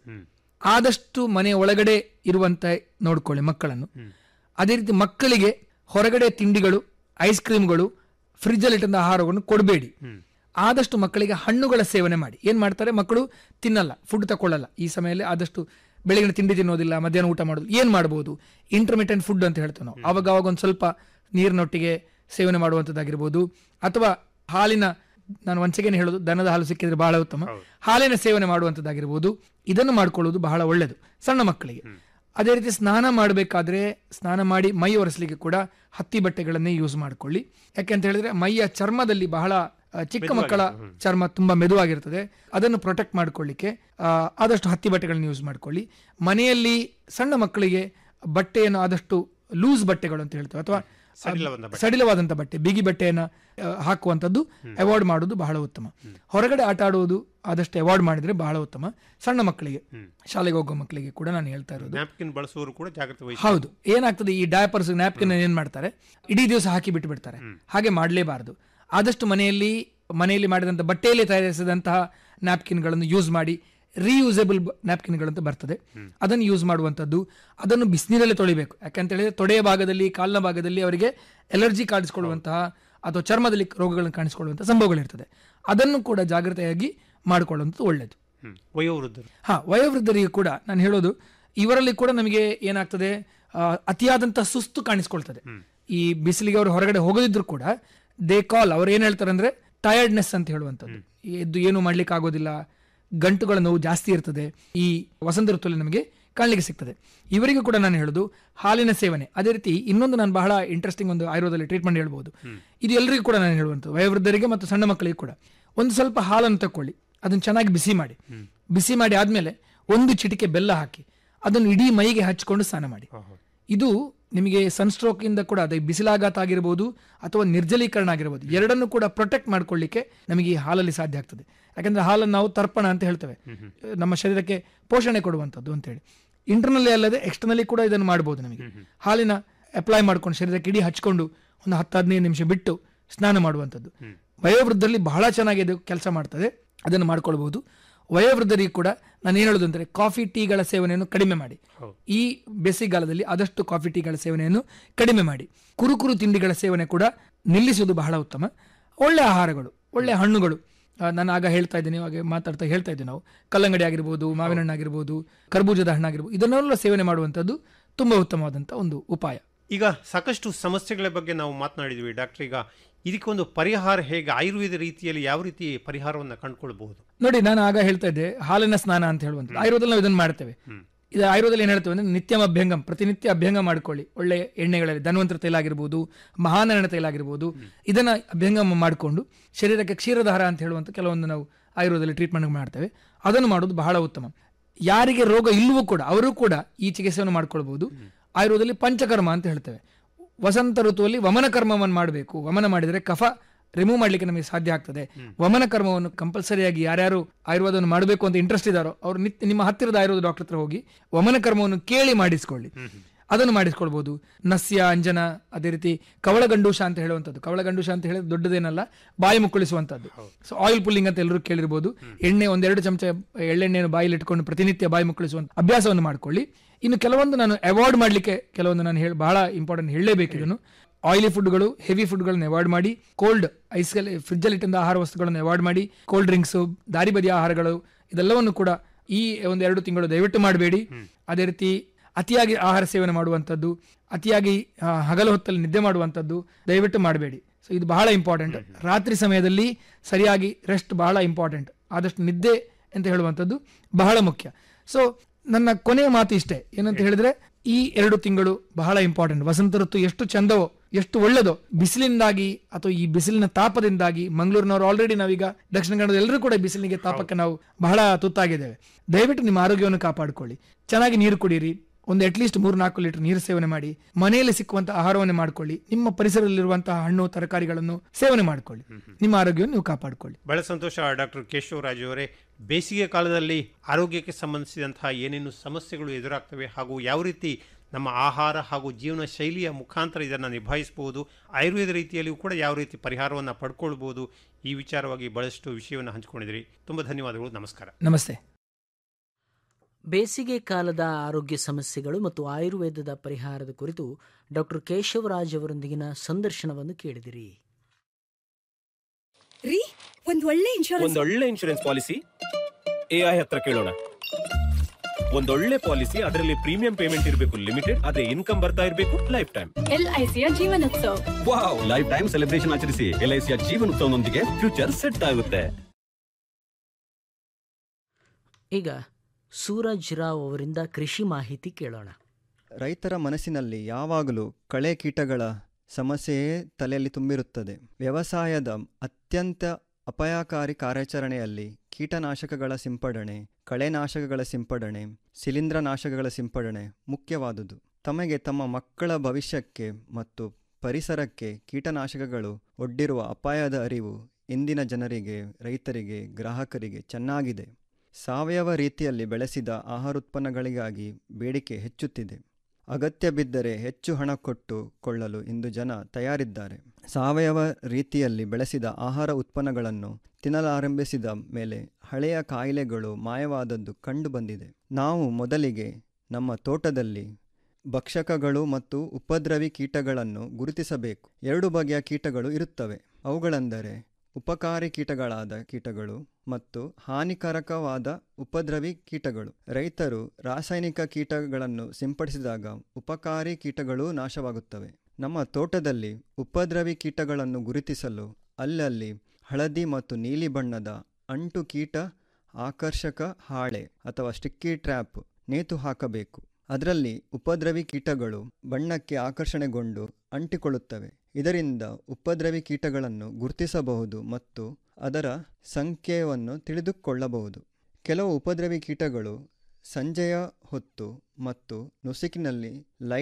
ಆದಷ್ಟು ಮನೆಯ ಒಳಗಡೆ ಇರುವಂತ ನೋಡ್ಕೊಳ್ಳಿ ಮಕ್ಕಳನ್ನು ಅದೇ ರೀತಿ ಮಕ್ಕಳಿಗೆ ಹೊರಗಡೆ ತಿಂಡಿಗಳು ಐಸ್ ಕ್ರೀಮ್ಗಳು ಫ್ರಿಜ್ಜಲ್ಲಿ ಇಟ್ಟಂತ ಆಹಾರವನ್ನು ಕೊಡಬೇಡಿ ಆದಷ್ಟು ಮಕ್ಕಳಿಗೆ ಹಣ್ಣುಗಳ ಸೇವನೆ ಮಾಡಿ ಏನ್ ಮಾಡ್ತಾರೆ ಮಕ್ಕಳು ತಿನ್ನಲ್ಲ ಫುಡ್ ತಕೊಳ್ಳಲ್ಲ ಈ ಸಮಯದಲ್ಲಿ ಆದಷ್ಟು ಬೆಳಗಿನ ತಿಂಡಿ ತಿನ್ನೋದಿಲ್ಲ ಮಧ್ಯಾಹ್ನ ಊಟ ಮಾಡೋದು ಏನ್ ಮಾಡ್ಬೋದು ಇಂಟರ್ಮಿಟೆಂಟ್ ಫುಡ್ ಅಂತ ಹೇಳ್ತೇವೆ ನಾವು ಅವಾಗ ಅವಾಗ ಒಂದು ಸ್ವಲ್ಪ ನೀರಿನೊಟ್ಟಿಗೆ ಸೇವನೆ ಮಾಡುವಂಥದ್ದಾಗಿರ್ಬೋದು ಅಥವಾ ಹಾಲಿನ ನಾನು ಒಂದ್ಸೆಗೇನೆ ಹೇಳೋದು ದನದ ಹಾಲು ಸಿಕ್ಕಿದ್ರೆ ಬಹಳ ಉತ್ತಮ ಹಾಲಿನ ಸೇವನೆ ಮಾಡುವಂಥದ್ದಾಗಿರ್ಬೋದು ಇದನ್ನು ಮಾಡ್ಕೊಳ್ಳೋದು ಬಹಳ ಒಳ್ಳೆಯದು ಸಣ್ಣ ಮಕ್ಕಳಿಗೆ ಅದೇ ರೀತಿ ಸ್ನಾನ ಮಾಡಬೇಕಾದ್ರೆ ಸ್ನಾನ ಮಾಡಿ ಮೈ ಒರೆಸಲಿಕ್ಕೆ ಕೂಡ ಹತ್ತಿ ಬಟ್ಟೆಗಳನ್ನೇ ಯೂಸ್ ಮಾಡ್ಕೊಳ್ಳಿ ಯಾಕೆ ಅಂತ ಹೇಳಿದ್ರೆ ಮೈಯ ಚರ್ಮದಲ್ಲಿ ಬಹಳ ಆ, ಚಿಕ್ಕ ಮಕ್ಕಳ ಚರ್ಮ ತುಂಬಾ ಮೆದುವಾಗಿರ್ತದೆ ಅದನ್ನು ಪ್ರೊಟೆಕ್ಟ್ ಮಾಡ್ಕೊಳ್ಳಿಕ್ಕೆ ಆ, ಆದಷ್ಟು ಹತ್ತಿ ಬಟ್ಟೆಗಳನ್ನ ಯೂಸ್ ಮಾಡ್ಕೊಳ್ಳಿ ಮನೆಯಲ್ಲಿ ಸಣ್ಣ ಮಕ್ಕಳಿಗೆ ಬಟ್ಟೆಯನ್ನು ಆದಷ್ಟು ಲೂಸ್ ಬಟ್ಟೆಗಳು ಅಂತ ಹೇಳ್ತೇವೆ ಅಥವಾ ಸಡಿಲವಾದ ಬಟ್ಟೆ. ಸಡಿಲವಾದಂಥ ಬಟ್ಟೆ ಬಿಗಿ ಬಟ್ಟೆಯನ್ನು ಆ, ಹಾಕುವಂಥದ್ದು ಅವಾಯ್ಡ್ ಮಾಡೋದು ಬಹಳ ಉತ್ತಮ ಹೊರಗಡೆ ಆಟ ಆಡುವುದು ಆದಷ್ಟು ಅವಾಯ್ಡ್ ಮಾಡಿದ್ರೆ ಬಹಳ ಉತ್ತಮ ಸಣ್ಣ ಮಕ್ಕಳಿಗೆ ಶಾಲೆಗೆ ಹೋಗೋ ಮಕ್ಕಳಿಗೆ ಕೂಡ ನಾನು ಹೇಳ್ತಾ ಇರೋದು ನ್ಯಾಪ್ಕಿನ್ ಬಳಸುವವರು ಕೂಡ ಜಾಗ್ರತೆ ವಹಿಸಿ ಹೌದು ಏನಾಗ್ತದೆ ಈ ಡಯಾಪರ್ಸ್ ನ್ಯಾಪ್ಕಿನ್ ಏನ್ ಮಾಡ್ತಾರೆ ಇಡೀ ದಿವಸ ಹಾಕಿ ಬಿಟ್ಟು ಬಿಡ್ತಾರೆ ಹಾಗೆ ಮಾಡಲೇಬಾರದು ಆದಷ್ಟು ಮನೆಯಲ್ಲಿ ಮನೆಯಲ್ಲಿ ಮಾಡಿದಂಥ ಬಟ್ಟೆಯಲ್ಲಿ ತಯಾರಿಸಿದಂತಹ ನ್ಯಾಪ್ಕಿನ್ಗಳನ್ನು ಯೂಸ್ ಮಾಡಿ ರೀಯೂಸೇಬಲ್ ನ್ಯಾಪ್ಕಿನ್ಗಳಂತ ಬರ್ತದೆ ಅದನ್ನು ಯೂಸ್ ಮಾಡುವಂಥದ್ದು ಅದನ್ನು ಬಿಸಿನೀರಲ್ಲೇ ತೊಳಿಬೇಕು ಯಾಕಂತ ಹೇಳಿದ್ರೆ ತೊಡೆಯ ಭಾಗದಲ್ಲಿ ಕಾಲಿನ ಭಾಗದಲ್ಲಿ ಅವರಿಗೆ ಎಲರ್ಜಿ ಕಾಣಿಸ್ಕೊಳ್ಳುವಂತಹ ಅಥವಾ ಚರ್ಮದಲ್ಲಿ ರೋಗಗಳನ್ನು ಕಾಣಿಸ್ಕೊಳ್ಳುವಂತಹ ಸಂಭವಗಳಿರ್ತದೆ ಅದನ್ನು ಕೂಡ ಜಾಗ್ರತೆಯಾಗಿ ಮಾಡಿಕೊಳ್ಳುವಂಥದ್ದು ಒಳ್ಳೆಯದು ಹ್ಮ್. ವಯೋವೃದ್ಧರು ಹಾ ವಯೋವೃದ್ಧರಿಗೆ ಕೂಡ ನಾನು ಹೇಳೋದು ಇವರಲ್ಲಿ ಕೂಡ ನಮಗೆ ಏನಾಗ್ತದೆ ಆ, ಅತಿಯಾದಂಥ ಸುಸ್ತು ಕಾಣಿಸ್ಕೊಳ್ತದೆ ಈ ಬಿಸಿಲಿಗೆ ಅವರು ಹೊರಗಡೆ ಹೋಗದಿದ್ರು ಕೂಡ ದೇ ಕಾಲ್ ಅವ್ರು ಏನ್ ಹೇಳ್ತಾರೆ ಅಂದ್ರೆ ಟಯರ್ಡ್ನೆಸ್ ಅಂತ ಹೇಳುವಂಥದ್ದು ಎದ್ದು ಏನು ಮಾಡ್ಲಿಕ್ಕೆ ಆಗೋದಿಲ್ಲ ಗಂಟುಗಳ ನೋವು ಜಾಸ್ತಿ ಇರ್ತದೆ ಈ ವಸಂತ ಋತುವಲ್ಲಿ ನಮಗೆ ಕಾಣಲಿಕ್ಕೆ ಸಿಗ್ತದೆ ಇವರಿಗೂ ಕೂಡ ನಾನು ಹೇಳೋದು ಹಾಲಿನ ಸೇವನೆ ಅದೇ ರೀತಿ ಇನ್ನೊಂದು ನಾನು ಬಹಳ ಇಂಟ್ರೆಸ್ಟಿಂಗ್ ಒಂದು ಆಯುರ್ವೇದದಲ್ಲಿ ಟ್ರೀಟ್ಮೆಂಟ್ ಹೇಳ್ಬೋದು ಇದು ಎಲ್ಲರಿಗೂ ಕೂಡ ನಾನು ಹೇಳುವಂಥದ್ದು ವಯೋವೃದ್ಧರಿಗೆ ಮತ್ತು ಸಣ್ಣ ಮಕ್ಕಳಿಗೆ ಕೂಡ ಒಂದು ಸ್ವಲ್ಪ ಹಾಲನ್ನು ತಕೊಳ್ಳಿ ಅದನ್ನು ಚೆನ್ನಾಗಿ ಬಿಸಿ ಮಾಡಿ ಬಿಸಿ ಮಾಡಿ ಆದ್ಮೇಲೆ ಒಂದು ಚಿಟಿಕೆ ಬೆಲ್ಲ ಹಾಕಿ ಅದನ್ನು ಇಡೀ ಮೈಗೆ ಹಚ್ಕೊಂಡು ಸ್ನಾನ ಮಾಡಿ ಇದು ನಿಮಗೆ ಸನ್ಸ್ಟ್ರೋಕ್ ಇಂದ ಕೂಡ ಅದೇ ಬಿಸಿಲಾಘಾತ ಆಗಿರ್ಬೋದು ಅಥವಾ ನಿರ್ಜಲೀಕರಣ ಆಗಿರ್ಬೋದು ಎರಡನ್ನು ಕೂಡ ಪ್ರೊಟೆಕ್ಟ್ ಮಾಡ್ಕೊಳ್ಳಿಕ್ಕೆ ನಮಗೆ ಈ ಹಾಲಲ್ಲಿ ಸಾಧ್ಯ ಆಗ್ತದೆ ಯಾಕಂದ್ರೆ ಹಾಲನ್ನು ನಾವು ತರ್ಪಣ ಅಂತ ಹೇಳ್ತೇವೆ ನಮ್ಮ ಶರೀರಕ್ಕೆ ಪೋಷಣೆ ಕೊಡುವಂಥದ್ದು ಅಂತೇಳಿ ಇಂಟರ್ನಲ್ಲಿ ಅಲ್ಲದೆ ಎಕ್ಸ್ಟರ್ನಲ್ಲಿ ಕೂಡ ಇದನ್ನು ಮಾಡ್ಬೋದು ನಮಗೆ ಹಾಲಿನ ಅಪ್ಲೈ ಮಾಡ್ಕೊಂಡು ಶರೀರಕ್ಕೆ ಇಡೀ ಹಚ್ಕೊಂಡು ಒಂದು ಹತ್ತು ಹದಿನೈದು ನಿಮಿಷ ಬಿಟ್ಟು ಸ್ನಾನ ಮಾಡುವಂಥದ್ದು ವಯೋವೃದ್ಧರಲ್ಲಿ ಬಹಳ ಚೆನ್ನಾಗಿ ಇದು ಕೆಲಸ ಮಾಡ್ತದೆ ಅದನ್ನು ಮಾಡ್ಕೊಳ್ಬಹುದು ವಯೋವೃದ್ಧರಿಗೆ ಕೂಡ ನಾನು ಏನು ಹೇಳೋದು ಅಂದರೆ ಕಾಫಿ ಟೀಗಳ ಸೇವನೆಯನ್ನು ಕಡಿಮೆ ಮಾಡಿ ಈ ಬೇಸಿಗೆಗಾಲದಲ್ಲಿ ಆದಷ್ಟು ಕಾಫಿ ಟೀಗಳ ಸೇವನೆಯನ್ನು ಕಡಿಮೆ ಮಾಡಿ ಕುರುಕುರು ತಿಂಡಿಗಳ ಸೇವನೆ ಕೂಡ ನಿಲ್ಲಿಸುವುದು ಬಹಳ ಉತ್ತಮ ಒಳ್ಳೆ ಆಹಾರಗಳು ಒಳ್ಳೆ ಹಣ್ಣುಗಳು ಆ, ನಾನು ಆಗ ಹೇಳ್ತಾ ಇದ್ದೀನಿ ಇವಾಗ ಮಾತಾಡ್ತಾ ಹೇಳ್ತಾ ಇದ್ದೀವಿ ನಾವು ಕಲ್ಲಂಗಡಿ ಆಗಿರ್ಬೋದು ಮಾವಿನ ಹಣ್ಣು ಆಗಿರ್ಬೋದು ಕರ್ಬೂಜದ ಹಣ್ಣಾಗಿರ್ಬೋದು ಇದನ್ನೆಲ್ಲ ಸೇವನೆ ಮಾಡುವಂಥದ್ದು ತುಂಬ ಉತ್ತಮವಾದಂಥ ಒಂದು ಉಪಾಯ ಈಗ ಸಾಕಷ್ಟು ಸಮಸ್ಯೆಗಳ ಬಗ್ಗೆ ನಾವು ಮಾತನಾಡಿದ್ವಿ ಡಾಕ್ಟರ್ ಈಗ ಇದಕ್ಕೊಂದು ಪರಿಹಾರ ಹೇಗೆ ಆಯುರ್ವೇದ ರೀತಿಯಲ್ಲಿ ಯಾವ ರೀತಿ ಪರಿಹಾರವನ್ನು ಕಂಡುಕೊಳ್ಬಹುದು ನೋಡಿ ನಾನು ಆಗ ಹೇಳ್ತಾ ಇದ್ದೆ ಹಾಲಿನ ಸ್ನಾನ ಅಂತ ಹೇಳುವಂಥದ್ದು ಆಯುರ್ವೇದದಲ್ಲಿ ನಾವು ಇದನ್ನು ಮಾಡ್ತೇವೆ ಇದು ಆಯುರ್ವೇದದಲ್ಲಿ ಏನು ಹೇಳ್ತೇವೆ ಅಂದ್ರೆ ನಿತ್ಯಂ ಅಭ್ಯಂಗಂ ಪ್ರತಿನಿತ್ಯ ಅಭ್ಯಂಗ ಮಾಡ್ಕೊಳ್ಳಿ ಒಳ್ಳೆ ಎಣ್ಣೆಗಳಲ್ಲಿ ಧನ್ವಂತರ ತೈಲ ಆಗಿರ್ಬೋದು ಮಹಾನಯನ ತೈಲ ಆಗಿರ್ಬೋದು ಇದನ್ನ ಅಭ್ಯಂಗಮ ಮಾಡಿಕೊಂಡು ಶರೀರಕ್ಕೆ ಕ್ಷೀರಧಾರ ಅಂತ ಹೇಳುವಂಥ ಕೆಲವೊಂದು ನಾವು ಆಯುರ್ವೇದದಲ್ಲಿ ಟ್ರೀಟ್ಮೆಂಟ್ ಮಾಡ್ತೇವೆ ಅದನ್ನು ಮಾಡೋದು ಬಹಳ ಉತ್ತಮ ಯಾರಿಗೆ ರೋಗ ಇಲ್ಲವೂ ಕೂಡ ಅವರು ಕೂಡ ಈ ಚಿಕಿತ್ಸೆಯನ್ನು ಮಾಡ್ಕೊಳ್ಬಹುದು ಆಯುರ್ವೇದದಲ್ಲಿ ಪಂಚಕರ್ಮ ಅಂತ ಹೇಳ್ತೇವೆ ವಸಂತ ಋತುವಲ್ಲಿ ವಮನ ಕರ್ಮವನ್ನು ಮಾಡಬೇಕು ವಮನ ಮಾಡಿದರೆ ಕಫ ರಿಮೂವ್ ಮಾಡ್ಲಿಕ್ಕೆ ನಮಗೆ ಸಾಧ್ಯ ಆಗ್ತದೆ ವಮನ ಕರ್ಮವನ್ನು ಕಂಪಲ್ಸರಿಯಾಗಿ ಯಾರ್ಯಾರು ಆಯುರ್ವೇದವನ್ನು ಮಾಡಬೇಕು ಅಂತ ಇಂಟ್ರೆಸ್ಟ್ ಇದ್ದಾರೋ ಅವ್ರು ನಿತ್ಯ ನಿಮ್ಮ ಹತ್ತಿರದ ಆಯುರ್ವೇದ ಡಾಕ್ಟರ್ ಹತ್ರ ಹೋಗಿ ವಮನ ಕರ್ಮವನ್ನು ಕೇಳಿ ಮಾಡಿಸ್ಕೊಳ್ಳಿ ಅದನ್ನು ಮಾಡಿಸ್ಕೊಳ್ಬಹುದು ನಸ್ಯ ಅಂಜನ ಅದೇ ರೀತಿ ಕವಳಗಂಡೂಷ ಅಂತ ಹೇಳುವಂಥದ್ದು ಕವಳಗಂಡೂಷ ಅಂತ ಹೇಳಿದ್ರೆ ದೊಡ್ಡದೇನಲ್ಲ ಬಾಯಿ ಮುಕ್ಕಳಿಸುವಂಥದ್ದು ಸೊ ಆಯಿಲ್ ಪುಲ್ಲಿಂಗ್ ಅಂತ ಎಲ್ಲರೂ ಕೇಳಿರ್ಬೋದು ಎಣ್ಣೆ ಒಂದೆರಡು ಚಮಚ ಎಳ್ಳೆಣ್ಣೆಯನ್ನು ಬಾಯಲ್ಲಿ ಇಟ್ಕೊಂಡು ಪ್ರತಿನಿತ್ಯ ಬಾಯಿ ಮುಕ್ಕಳಿಸುವಂತ ಅಭ್ಯಾಸವನ್ನು ಮಾಡ್ಕೊಳ್ಳಿ ಇನ್ನು ಕೆಲವೊಂದು ನಾನು ಅವಾಯ್ಡ್ ಮಾಡಲಿಕ್ಕೆ ಕೆಲವೊಂದು ನಾನು ಹೇಳಿ ಬಹಳ ಇಂಪಾರ್ಟೆಂಟ್ ಹೇಳಲೇಬೇಕು ಇದನ್ನು ಆಯಿಲಿ ಫುಡ್ಗಳು ಹೆವಿ ಫುಡ್ಗಳನ್ನು ಅವಾಯ್ಡ್ ಮಾಡಿ ಕೋಲ್ಡ್ ಐಸ್ಗಳಲ್ಲಿ ಫ್ರಿಜ್ಜಲ್ಲಿ ಇಟ್ಟಿದ್ದ ಆಹಾರ ವಸ್ತುಗಳನ್ನು ಅವಾಯ್ಡ್ ಮಾಡಿ ಕೋಲ್ಡ್ ಡ್ರಿಂಕ್ಸು ದಾರಿ ಬದಿಯ ಆಹಾರಗಳು ಇದೆಲ್ಲವನ್ನು ಕೂಡ ಈ ಒಂದು ಎರಡು ತಿಂಗಳು ದಯವಿಟ್ಟು ಮಾಡಬೇಡಿ ಅದೇ ರೀತಿ ಅತಿಯಾಗಿ ಆಹಾರ ಸೇವನೆ ಮಾಡುವಂಥದ್ದು ಅತಿಯಾಗಿ ಆ, ಹಗಲು ಹೊತ್ತಲ್ಲಿ ನಿದ್ದೆ ಮಾಡುವಂಥದ್ದು ದಯವಿಟ್ಟು ಮಾಡಬೇಡಿ ಸೊ ಇದು ಬಹಳ ಇಂಪಾರ್ಟೆಂಟ್ ರಾತ್ರಿ ಸಮಯದಲ್ಲಿ ಸರಿಯಾಗಿ ರೆಸ್ಟ್ ಬಹಳ ಇಂಪಾರ್ಟೆಂಟ್ ಆದಷ್ಟು ನಿದ್ದೆ ಅಂತ ಹೇಳುವಂಥದ್ದು ಬಹಳ ಮುಖ್ಯ ಸೊ ನನ್ನ ಕೊನೆಯ ಮಾತು ಇಷ್ಟೇ ಏನಂತ ಹೇಳಿದ್ರೆ ಈ ಎರಡು ತಿಂಗಳು ಬಹಳ ಇಂಪಾರ್ಟೆಂಟ್ ವಸಂತ ಋತು ಎಷ್ಟು ಚಂದವೋ ಎಷ್ಟು ಒಳ್ಳೆದೋ ಬಿಸಿಲಿಂದಾಗಿ ಅಥವಾ ಈ ಬಿಸಿಲಿನ ತಾಪದಿಂದಾಗಿ ಮಂಗಳೂರಿನವರು ಆಲ್ರೆಡಿ ನಾವೀಗ ದಕ್ಷಿಣ ಕನ್ನಡದ ಎಲ್ಲರೂ ಕೂಡ ಬಿಸಿಲಿಗೆ ತಾಪಕ್ಕೆ ನಾವು ಬಹಳ ತುತ್ತಾಗಿದ್ದೇವೆ ದಯವಿಟ್ಟು ನಿಮ್ಮ ಆರೋಗ್ಯವನ್ನು ಕಾಪಾಡಿಕೊಳ್ಳಿ ಚೆನ್ನಾಗಿ ನೀರು ಕುಡೀರಿ ಒಂದು ಅಟ್ಲೀಸ್ಟ್ ಮೂರು ನಾಲ್ಕು ಲೀಟರ್ ನೀರು ಸೇವನೆ ಮಾಡಿ ಮನೆಯಲ್ಲಿ ಸಿಕ್ಕುವಂತಹ ಆಹಾರವನ್ನು ಮಾಡ್ಕೊಳ್ಳಿ ನಿಮ್ಮ ಪರಿಸರದಲ್ಲಿರುವಂತಹ ಹಣ್ಣು ತರಕಾರಿಗಳನ್ನು ಸೇವನೆ ಮಾಡ್ಕೊಳ್ಳಿ ನಿಮ್ಮ ಆರೋಗ್ಯವನ್ನು ನೀವು ಕಾಪಾಡಿಕೊಳ್ಳಿ ಬಹಳ ಸಂತೋಷ ಡಾಕ್ಟರ್ ಕೇಶವರಾಜ್ ಅವರೇ ಬೇಸಿಗೆ ಕಾಲದಲ್ಲಿ ಆರೋಗ್ಯಕ್ಕೆ ಸಂಬಂಧಿಸಿದಂತಹ ಏನೇನು ಸಮಸ್ಯೆಗಳು ಎದುರಾಗ್ತವೆ ಹಾಗೂ ಯಾವ ರೀತಿ ನಮ್ಮ ಆಹಾರ ಹಾಗೂ ಜೀವನ ಶೈಲಿಯ ಮುಖಾಂತರ ಇದನ್ನು ನಿಭಾಯಿಸಬಹುದು ಆಯುರ್ವೇದ ರೀತಿಯಲ್ಲಿಯೂ ಕೂಡ ಯಾವ ರೀತಿ ಪರಿಹಾರವನ್ನು ಪಡ್ಕೊಳ್ಬೋದು ಈ ವಿಚಾರವಾಗಿ ಬಹಳಷ್ಟು ವಿಷಯವನ್ನು ಹಂಚಿಕೊಂಡಿದ್ರಿ ತುಂಬ ಧನ್ಯವಾದಗಳು ನಮಸ್ಕಾರ ನಮಸ್ತೆ ಬೇಸಿಗೆ ಕಾಲದ ಆರೋಗ್ಯ ಸಮಸ್ಯೆಗಳು ಮತ್ತು ಆಯುರ್ವೇದದ ಪರಿಹಾರದ ಕುರಿತು ಡಾಕ್ಟರ್ ಕೇಶವರಾಜ್ ಅವರೊಂದಿಗಿನ ಸಂದರ್ಶನವನ್ನು ಕೇಳಿದಿರಿ ರೀ ಒಂದ್ ಒಳ್ಳೆ ಇನ್ಶೂರೆನ್ಸ್ ಒಂದೊಳ್ಳೆ ಇನ್ಶೂರೆನ್ಸ್ ಪಾಲಿಸಿ ಎಐ ಹತ್ರ ಕೇಳೋಣ ಒಂದೊಳ್ಳೆ ಪಾಲಿಸಿ ಅದರಲ್ಲಿ ಪ್ರೀಮಿಯಂ ಪೇಮೆಂಟ್ ಇರಬೇಕು ಲಿಮಿಟೆಡ್ ಅದೇ ಇನ್ಕಮ್ ಬರ್ತಾ ಇರಬೇಕು ಲೈಫ್ ಟೈಮ್ ಎಲ್ಐಸಿಯ Jeevan Utsav wow life time celebration ಆಚರಿಸಿ ಎಲ್ಐಸಿಯ ಜೀವನೋತ್ಸವನೊಂದಿಗೆ ಫ್ಯೂಚರ್ ಸೆಟ್ ಆಗುತ್ತೆ ಈಗ ಸೂರಜ್ ರಾವ್ ಅವರಿಂದ ಕೃಷಿ ಮಾಹಿತಿ ಕೇಳೋಣ ರೈತರ ಮನಸ್ಸಿನಲ್ಲಿ ಯಾವಾಗಲೂ ಕಳೆ ಕೀಟಗಳ ಸಮಸ್ಯೆಯೇ ತಲೆಯಲ್ಲಿ ತುಂಬಿರುತ್ತದೆ ವ್ಯವಸಾಯದ ಅತ್ಯಂತ ಅಪಾಯಕಾರಿ ಕಾರ್ಯಾಚರಣೆಯಲ್ಲಿ ಕೀಟನಾಶಕಗಳ ಸಿಂಪಡಣೆ ಕಳೆನಾಶಕಗಳ ಸಿಂಪಡಣೆ ಶಿಲೀಂಧ್ರನಾಶಕಗಳ ಸಿಂಪಡಣೆ ಮುಖ್ಯವಾದುದು ತಮಗೆ ತಮ್ಮ ಮಕ್ಕಳ ಭವಿಷ್ಯಕ್ಕೆ ಮತ್ತು ಪರಿಸರಕ್ಕೆ ಕೀಟನಾಶಕಗಳು ಒಡ್ಡಿರುವ ಅಪಾಯದ ಅರಿವು ಇಂದಿನ ಜನರಿಗೆ ರೈತರಿಗೆ ಗ್ರಾಹಕರಿಗೆ ಚೆನ್ನಾಗಿದೆ ಸಾವಯವ ರೀತಿಯಲ್ಲಿ ಬೆಳೆಸಿದ ಆಹಾರೋತ್ಪನ್ನಗಳಿಗಾಗಿ ಬೇಡಿಕೆ ಹೆಚ್ಚುತ್ತಿದೆ ಅಗತ್ಯ ಬಿದ್ದರೆ ಹೆಚ್ಚು ಹಣ ಕೊಟ್ಟು ಕೊಳ್ಳಲು ಇಂದು ಜನ ತಯಾರಿದ್ದಾರೆ ಸಾವಯವ ರೀತಿಯಲ್ಲಿ ಬೆಳೆಸಿದ ಆಹಾರ ಉತ್ಪನ್ನಗಳನ್ನು ತಿನ್ನಲಾರಂಭಿಸಿದ ಮೇಲೆ ಹಳೆಯ ಕಾಯಿಲೆಗಳು ಮಾಯವಾದದ್ದು ಕಂಡುಬಂದಿದೆ ನಾವು ಮೊದಲಿಗೆ ನಮ್ಮ ತೋಟದಲ್ಲಿ ಭಕ್ಷಕಗಳು ಮತ್ತು ಉಪದ್ರವಿ ಕೀಟಗಳನ್ನು ಗುರುತಿಸಬೇಕು ಎರಡು ಬಗೆಯ ಕೀಟಗಳು ಇರುತ್ತವೆ ಅವುಗಳೆಂದರೆ ಉಪಕಾರಿ ಕೀಟಗಳಾದ ಕೀಟಗಳು ಮತ್ತು ಹಾನಿಕಾರಕವಾದ ಉಪದ್ರವಿ ಕೀಟಗಳು ರೈತರು ರಾಸಾಯನಿಕ ಕೀಟಗಳನ್ನು ಸಿಂಪಡಿಸಿದಾಗ ಉಪಕಾರಿ ಕೀಟಗಳೂ ನಾಶವಾಗುತ್ತವೆ ನಮ್ಮ ತೋಟದಲ್ಲಿ ಉಪದ್ರವಿ ಕೀಟಗಳನ್ನು ಗುರುತಿಸಲು ಅಲ್ಲಲ್ಲಿ ಹಳದಿ ಮತ್ತು ನೀಲಿ ಬಣ್ಣದ ಅಂಟು ಕೀಟ ಆಕರ್ಷಕ ಹಾಳೆ ಅಥವಾ ಸ್ಟಿಕ್ಕಿ ಟ್ರ್ಯಾಪ್ ನೇತು ಹಾಕಬೇಕು ಅದರಲ್ಲಿ ಉಪದ್ರವಿ ಕೀಟಗಳು ಬಣ್ಣಕ್ಕೆ ಆಕರ್ಷಣೆಗೊಂಡು ಅಂಟಿಕೊಳ್ಳುತ್ತವೆ ಇದರಿಂದ ಉಪದ್ರವಿ ಕೀಟಗಳನ್ನು ಗುರುತಿಸಬಹುದು ಮತ್ತು ಅದರ ಸಂಖ್ಯೆಯನ್ನು ತಿಳಿದುಕೊಳ್ಳಬಹುದು ಕೆಲವು ಉಪದ್ರವಿ ಕೀಟಗಳು ಸಂಜೆಯ ಹೊತ್ತು ಮತ್ತು ನುಸುಕಿನಲ್ಲಿ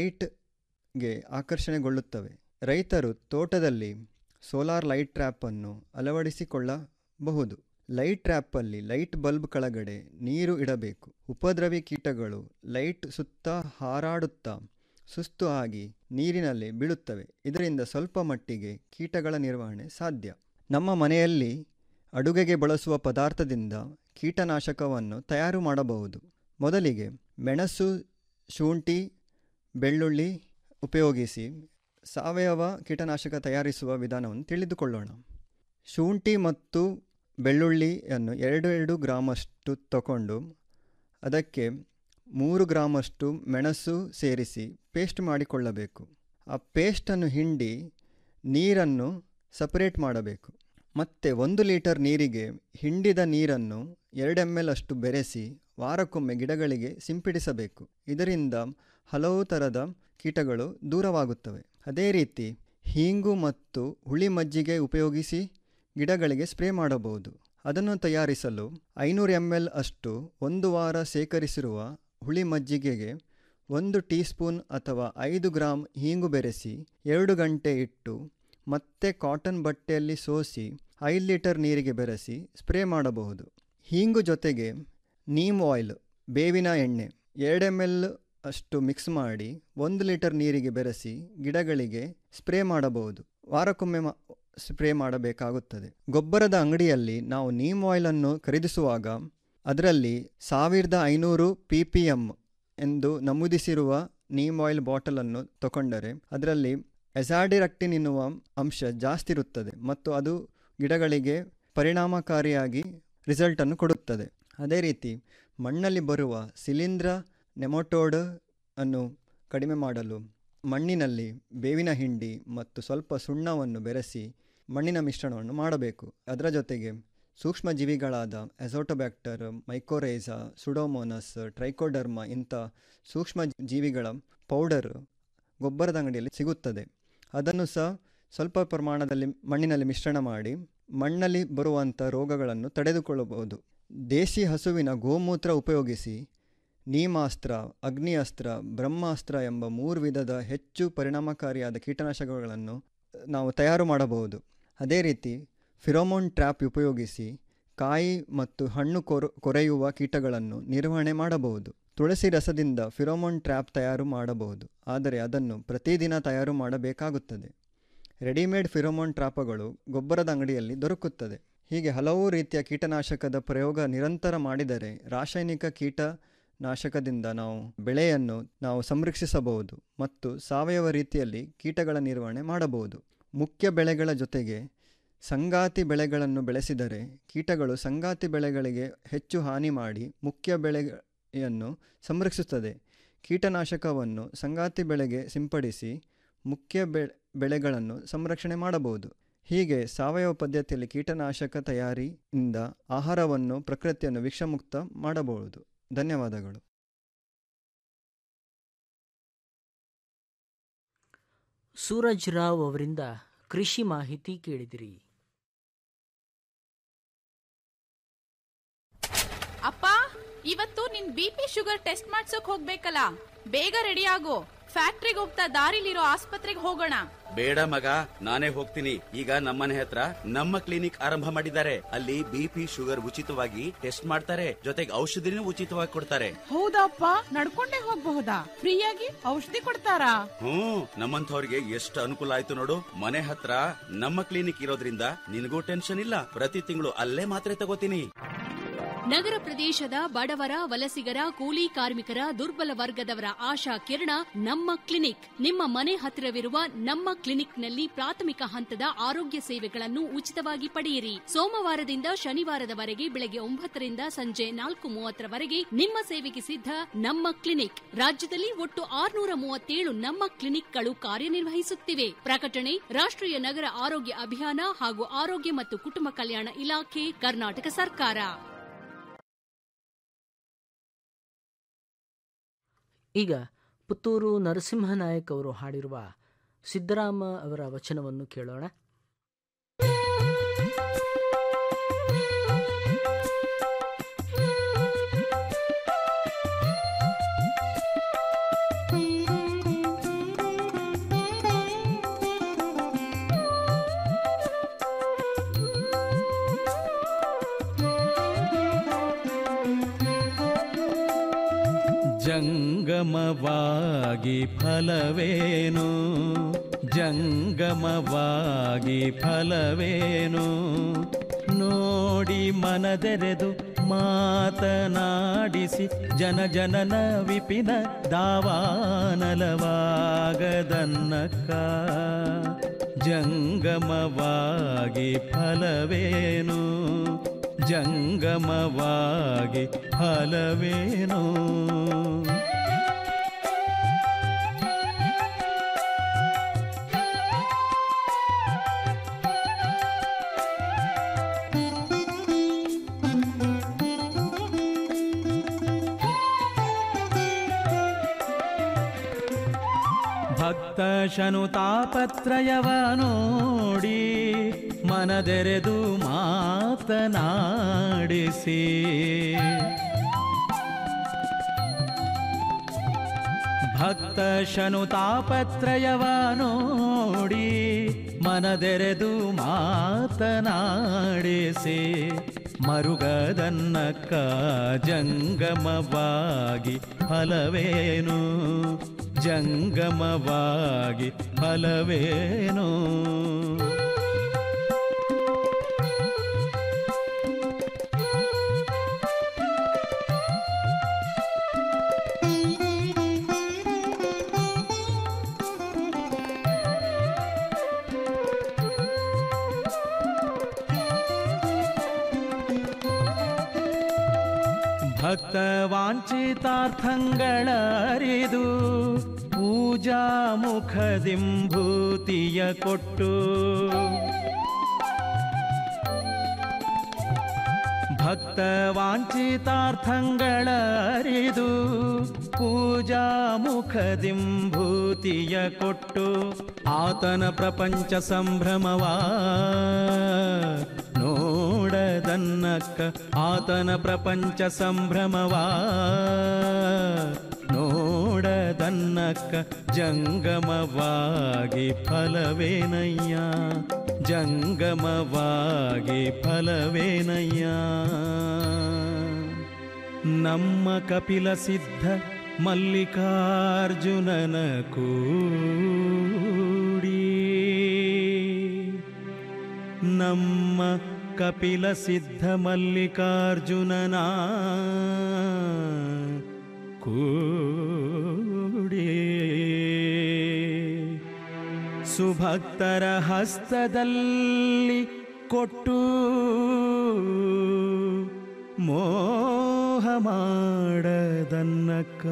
ಲೈಟ್ಗೆ ಆಕರ್ಷಣೆಗೊಳ್ಳುತ್ತವೆ ರೈತರು ತೋಟದಲ್ಲಿ ಸೋಲಾರ್ ಲೈಟ್ ಟ್ರ್ಯಾಪನ್ನು ಅಳವಡಿಸಿಕೊಳ್ಳಬಹುದು ಲೈಟ್ ಟ್ರ್ಯಾಪಲ್ಲಿ ಲೈಟ್ ಬಲ್ಬ್ ಕೆಳಗಡೆ ನೀರು ಇಡಬೇಕು ಉಪದ್ರವಿ ಕೀಟಗಳು ಲೈಟ್ ಸುತ್ತ ಹಾರಾಡುತ್ತಾ ಸುಸ್ತು ಆಗಿ ನೀರಿನಲ್ಲಿ ಬೀಳುತ್ತವೆ ಇದರಿಂದ ಸ್ವಲ್ಪ ಮಟ್ಟಿಗೆ ಕೀಟಗಳ ನಿರ್ವಹಣೆ ಸಾಧ್ಯ ನಮ್ಮ ಮನೆಯಲ್ಲಿ ಅಡುಗೆಗೆ ಬಳಸುವ ಪದಾರ್ಥದಿಂದ ಕೀಟನಾಶಕವನ್ನು ತಯಾರು ಮಾಡಬಹುದು ಮೊದಲಿಗೆ ಮೆಣಸು ಶುಂಠಿ ಬೆಳ್ಳುಳ್ಳಿ ಉಪಯೋಗಿಸಿ ಸಾವಯವ ಕೀಟನಾಶಕ ತಯಾರಿಸುವ ವಿಧಾನವನ್ನು ತಿಳಿದುಕೊಳ್ಳೋಣ ಶುಂಠಿ ಮತ್ತು ಬೆಳ್ಳುಳ್ಳಿಯನ್ನು ಎರಡು ಎರಡು ಗ್ರಾಮಷ್ಟು ತಗೊಂಡು ಅದಕ್ಕೆ ಮೂರು ಗ್ರಾಮಷ್ಟು ಮೆಣಸು ಸೇರಿಸಿ ಪೇಸ್ಟ್ ಮಾಡಿಕೊಳ್ಳಬೇಕು ಆ ಪೇಸ್ಟನ್ನು ಹಿಂಡಿ ನೀರನ್ನು ಸಪರೇಟ್ ಮಾಡಬೇಕು ಮತ್ತು ಒಂದು ಲೀಟರ್ ನೀರಿಗೆ ಹಿಂಡಿದ ನೀರನ್ನು ಎರಡು ಎಮ್ ಎಲ್ ಅಷ್ಟು ಬೆರೆಸಿ ವಾರಕ್ಕೊಮ್ಮೆ ಗಿಡಗಳಿಗೆ ಸಿಂಪಡಿಸಬೇಕು ಇದರಿಂದ ಹಲವು ಥರದ ಕೀಟಗಳು ದೂರವಾಗುತ್ತವೆ ಅದೇ ರೀತಿ ಹೀಂಗು ಮತ್ತು ಹುಳಿ ಮಜ್ಜಿಗೆ ಉಪಯೋಗಿಸಿ ಗಿಡಗಳಿಗೆ ಸ್ಪ್ರೇ ಮಾಡಬಹುದು ಅದನ್ನು ತಯಾರಿಸಲು ಐನೂರು ಎಮ್ ಎಲ್ ಅಷ್ಟು ಒಂದು ವಾರ ಸೇಕರಿಸಿರುವ ಹುಳಿ ಮಜ್ಜಿಗೆಗೆ ಒಂದು ಟೀ ಸ್ಪೂನ್ ಅಥವಾ ಐದು ಗ್ರಾಂ ಹೀಂಗು ಬೆರೆಸಿ ಎರಡು ಗಂಟೆ ಇಟ್ಟು ಮತ್ತೆ ಕಾಟನ್ ಬಟ್ಟೆಯಲ್ಲಿ ಸೋಸಿ ಐದು ಲೀಟರ್ ನೀರಿಗೆ ಬೆರೆಸಿ ಸ್ಪ್ರೇ ಮಾಡಬಹುದು ಹೀಂಗು ಜೊತೆಗೆ ನೀಮ್ ಆಯಿಲ್ ಬೇವಿನ ಎಣ್ಣೆ ಎರಡು ಎಮ್ ಎಲ್ ಅಷ್ಟು ಮಿಕ್ಸ್ ಮಾಡಿ ಒಂದು ಲೀಟರ್ ನೀರಿಗೆ ಬೆರೆಸಿ ಗಿಡಗಳಿಗೆ ಸ್ಪ್ರೇ ಮಾಡಬಹುದು ವಾರಕ್ಕೊಮ್ಮೆ ಮಾ ಸ್ಪ್ರೇ ಮಾಡಬೇಕಾಗುತ್ತದೆ ಗೊಬ್ಬರದ ಅಂಗಡಿಯಲ್ಲಿ ನಾವು ನೀಮ್ ಆಯಿಲನ್ನು ಖರೀದಿಸುವಾಗ ಅದರಲ್ಲಿ ಸಾವಿರದ ಐನೂರು ಪಿ ಪಿ ಎಮ್ ಎಂದು ನಮೂದಿಸಿರುವ ನೀಮ್ ಆಯಿಲ್ ಬಾಟಲನ್ನು ತಗೊಂಡರೆ ಅದರಲ್ಲಿ ಎಸಾಡಿರಕ್ಟಿನ್ ಎನ್ನುವ ಅಂಶ ಜಾಸ್ತಿ ಇರುತ್ತದೆ ಮತ್ತು ಅದು ಗಿಡಗಳಿಗೆ ಪರಿಣಾಮಕಾರಿಯಾಗಿ ರಿಸಲ್ಟನ್ನು ಕೊಡುತ್ತದೆ ಅದೇ ರೀತಿ ಮಣ್ಣಲ್ಲಿ ಬರುವ ಶಿಲೀಂಧ್ರ ನೆಮಟೋಡ್ ಅನ್ನು ಕಡಿಮೆ ಮಾಡಲು ಮಣ್ಣಿನಲ್ಲಿ ಬೇವಿನ ಹಿಂಡಿ ಮತ್ತು ಸ್ವಲ್ಪ ಸುಣ್ಣವನ್ನು ಬೆರೆಸಿ ಮಣ್ಣಿನ ಮಿಶ್ರಣವನ್ನು ಮಾಡಬೇಕು ಅದರ ಜೊತೆಗೆ ಸೂಕ್ಷ್ಮ ಜೀವಿಗಳಾದ ಎಸೋಟೋಬ್ಯಾಕ್ಟರ್ ಮೈಕೋರೈಸಾ ಸುಡೋಮೋನಸ್ ಟ್ರೈಕೋಡರ್ಮ ಇಂಥ ಸೂಕ್ಷ್ಮ ಜೀವಿಗಳ ಪೌಡರ್ ಗೊಬ್ಬರದ ಅಂಗಡಿಯಲ್ಲಿ ಸಿಗುತ್ತದೆ ಅದನ್ನು ಸಹ ಸ್ವಲ್ಪ ಪ್ರಮಾಣದಲ್ಲಿ ಮಣ್ಣಿನಲ್ಲಿ ಮಿಶ್ರಣ ಮಾಡಿ ಮಣ್ಣಲ್ಲಿ ಬರುವಂಥ ರೋಗಗಳನ್ನು ತಡೆದುಕೊಳ್ಳಬಹುದು ದೇಸಿ ಹಸುವಿನ ಗೋಮೂತ್ರ ಉಪಯೋಗಿಸಿ ನೀಮಾಸ್ತ್ರ ಅಗ್ನಿಅಸ್ತ್ರ ಬ್ರಹ್ಮಾಸ್ತ್ರ ಎಂಬ ಮೂರು ವಿಧದ ಹೆಚ್ಚು ಪರಿಣಾಮಕಾರಿಯಾದ ಕೀಟನಾಶಕಗಳನ್ನು ನಾವು ತಯಾರು ಮಾಡಬಹುದು ಅದೇ ರೀತಿ ಫಿರೋಮೋನ್ ಟ್ರ್ಯಾಪ್ ಉಪಯೋಗಿಸಿ ಕಾಯಿ ಮತ್ತು ಹಣ್ಣು ಕೊರ ಕೊರೆಯುವ ಕೀಟಗಳನ್ನು ನಿರ್ವಹಣೆ ಮಾಡಬಹುದು ತುಳಸಿ ರಸದಿಂದ ಫಿರೋಮೋನ್ ಟ್ರ್ಯಾಪ್ ತಯಾರು ಮಾಡಬಹುದು ಆದರೆ ಅದನ್ನು ಪ್ರತಿದಿನ ತಯಾರು ಮಾಡಬೇಕಾಗುತ್ತದೆ ರೆಡಿಮೇಡ್ ಫಿರೋಮೋನ್ ಟ್ರಾಪಗಳು ಗೊಬ್ಬರದ ಅಂಗಡಿಯಲ್ಲಿ ದೊರಕುತ್ತದೆ ಹೀಗೆ ಹಲವು ರೀತಿಯ ಕೀಟನಾಶಕದ ಪ್ರಯೋಗ ನಿರಂತರ ಮಾಡಿದರೆ ರಾಸಾಯನಿಕ ಕೀಟನಾಶಕದಿಂದ ನಾವು ಬೆಳೆಯನ್ನು ನಾವು ಸಂರಕ್ಷಿಸಬಹುದು ಮತ್ತು ಸಾವಯವ ರೀತಿಯಲ್ಲಿ ಕೀಟಗಳ ನಿರ್ವಹಣೆ ಮಾಡಬಹುದು ಮುಖ್ಯ ಬೆಳೆಗಳ ಜೊತೆಗೆ ಸಂಗಾತಿ ಬೆಳೆಗಳನ್ನು ಬೆಳೆಸಿದರೆ ಕೀಟಗಳು ಸಂಗಾತಿ ಬೆಳೆಗಳಿಗೆ ಹೆಚ್ಚು ಹಾನಿ ಮಾಡಿ ಮುಖ್ಯ ಬೆಳೆಯನ್ನು ಸಂರಕ್ಷಿಸುತ್ತದೆ ಕೀಟನಾಶಕವನ್ನು ಸಂಗಾತಿ ಬೆಳೆಗೆ ಸಿಂಪಡಿಸಿ ಮುಖ್ಯ ಬೆಳೆ ಬೆಳೆಗಳನ್ನು ಸಂರಕ್ಷಣೆ ಮಾಡಬಹುದು ಹೀಗೆ ಸಾವಯವ ಪದ್ಧತಿಯಲ್ಲಿ ಕೀಟನಾಶಕ ತಯಾರಿಯಿಂದ ಆಹಾರವನ್ನು ಪ್ರಕೃತಿಯನ್ನು ವಿಷಮುಕ್ತ ಮಾಡಬಹುದು ಧನ್ಯವಾದಗಳು ಸೂರಜ್ ರಾವ್ ಅವರಿಂದ ಕೃಷಿ ಮಾಹಿತಿ ಕೇಳಿದಿರಿ ಅಪ್ಪ ಇವತ್ತು ನಿನ್ ಬಿ ಪಿ ಶುಗರ್ ಟೆಸ್ಟ್ ಮಾಡ್ಸೋಕ್ ಹೋಗ್ಬೇಕಲ್ಲ ಬೇಗ ರೆಡಿ ಆಗು ಫ್ಯಾಕ್ಟ್ರಿಗೆ ಹೋಗ್ತಾ ದಾರಿಲಿರೋ ಆಸ್ಪತ್ರೆಗೆ ಹೋಗೋಣ ಬೇಡ ಮಗ ನಾನೇ ಹೋಗ್ತೀನಿ ಈಗ ನಮ್ಮನೆ ಹತ್ರ ನಮ್ಮ ಕ್ಲಿನಿಕ್ ಆರಂಭ ಮಾಡಿದ್ದಾರೆ ಅಲ್ಲಿ ಬಿಪಿ ಶುಗರ್ ಉಚಿತವಾಗಿ ಟೆಸ್ಟ್ ಮಾಡ್ತಾರೆ ಜೊತೆಗೆ ಔಷಧಿನೂ ಉಚಿತವಾಗಿ ಕೊಡ್ತಾರೆ ಹೌದಪ್ಪ ನಡ್ಕೊಂಡೇ ಹೋಗ್ಬಹುದಾ ಫ್ರೀಯಾಗಿ ಔಷಧಿ ಕೊಡ್ತಾರಾ ಹ್ಮ್ ನಮ್ಮಂಥವ್ರಿಗೆ ಎಷ್ಟು ಅನುಕೂಲ ಆಯ್ತು ನೋಡು ಮನೆ ಹತ್ರ ನಮ್ಮ ಕ್ಲಿನಿಕ್ ಇರೋದ್ರಿಂದ ನಿನಗೂ ಟೆನ್ಷನ್ ಇಲ್ಲ ಪ್ರತಿ ತಿಂಗಳು ಅಲ್ಲೇ ಮಾತ್ರೆ ತಗೋತೀನಿ ನಗರ ಪ್ರದೇಶದ ಬಡವರ ವಲಸಿಗರ ಕೂಲಿ ಕಾರ್ಮಿಕರ ದುರ್ಬಲ ವರ್ಗದವರ ಆಶಾ ಕಿರಣ ನಮ್ಮ ಕ್ಲಿನಿಕ್ ನಿಮ್ಮ ಮನೆ ಹತ್ತಿರವಿರುವ ನಮ್ಮ ಕ್ಲಿನಿಕ್ನಲ್ಲಿ ಪ್ರಾಥಮಿಕ ಹಂತದ ಆರೋಗ್ಯ ಸೇವೆಗಳನ್ನು ಉಚಿತವಾಗಿ ಪಡೆಯಿರಿ ಸೋಮವಾರದಿಂದ ಶನಿವಾರದವರೆಗೆ ಬೆಳಗ್ಗೆ ಒಂಬತ್ತರಿಂದ ಸಂಜೆ ನಾಲ್ಕು ಮೂವತ್ತರವರೆಗೆ ನಿಮ್ಮ ಸೇವೆಗೆ ಸಿದ್ಧ ನಮ್ಮ ಕ್ಲಿನಿಕ್ ರಾಜ್ಯದಲ್ಲಿ ಒಟ್ಟು ಆರುನೂರ ಮೂವತ್ತೇಳು ನಮ್ಮ ಕ್ಲಿನಿಕ್ಗಳು ಕಾರ್ಯನಿರ್ವಹಿಸುತ್ತಿವೆ ಪ್ರಕಟಣೆ ರಾಷ್ಟ್ರೀಯ ನಗರ ಆರೋಗ್ಯ ಅಭಿಯಾನ ಹಾಗೂ ಆರೋಗ್ಯ ಮತ್ತು ಕುಟುಂಬ ಕಲ್ಯಾಣ ಇಲಾಖೆ ಕರ್ನಾಟಕ ಸರ್ಕಾರ ಈಗ ಪುತ್ತೂರು ನರಸಿಂಹನಾಯಕ್ ಅವರು ಹಾಡಿರುವ ಸಿದ್ದರಾಮ ಅವರ ವಚನವನ್ನು ಕೇಳೋಣ ಜಂಗಮವಾಗಿ ಫಲವೇನು ಜಂಗಮವಾಗಿ ಫಲವೇನು ನೋಡಿ ಮನದೆರೆದು ಮಾತನಾಡಿಸಿ ಜನ ಜನನ ವಿಪಿನ ದಾವಾನಲವಾಗದನ್ನಕ್ಕ ಜಂಗಮವಾಗಿ ಫಲವೇನು ಜಂಗಮವಾಗಿ ಫಲವೇನು ಭಕ್ತ ಶನು ತಾಪತ್ರಯವ ನೋಡಿ ಮನದೆರೆದು ಮಾತನಾಡಿಸಿ ಭಕ್ತ ಶನು ತಾಪತ್ರಯವ ನೋಡಿ ಮನದೆರೆದು ಮಾತನಾಡಿಸಿ ಮರುಗದನ್ನಕ್ಕ ಜಂಗಮವಾಗಿ ಫಲವೇನು ಜಂಗಮವಾಗಿ ಫಲವೇನು ಭಕ್ತ ವಾಂಛಿತಾರ್ಥಗಳ ಅರಿದು ಪೂಜಾ ಮುಖದಿಂಭೂತಿಯ ಕೊಟ್ಟು ಭಕ್ತ ವಾಂಛಿತಾರ್ಥಗಳ ಅರಿದು ಪೂಜಾ ಮುಖದಿಂಭೂತಿಯ ಕೊಟ್ಟು ಆತನ ಪ್ರಪಂಚ ಸಂಭ್ರಮವಾ ನೋಡದನ್ನಕ್ಕ ಆತನ ಪ್ರಪಂಚ ಸಂಭ್ರಮವಾ ನೋಡದನ್ನಕ್ಕ ಜಂಗಮವಾಗಿ ಫಲವೇನಯ್ಯ ಜಂಗಮವಾಗಿ ಫಲವೇನಯ್ಯ ನಮ್ಮ ಕಪಿಲ ಸಿದ್ಧ ಮಲ್ಲಿಕಾರ್ಜುನನ ಕೂಡಿ ನಮ್ಮ ಕಪಿಲ ಸಿದ್ಧ ಮಲ್ಲಿಕಾರ್ಜುನನ ಕೂಡಿ ಸುಭಕ್ತರ ಹಸ್ತದಲ್ಲಿ ಕೊಟ್ಟು ಮೋಹ ಮಾಡದನ್ನಕ್ಕ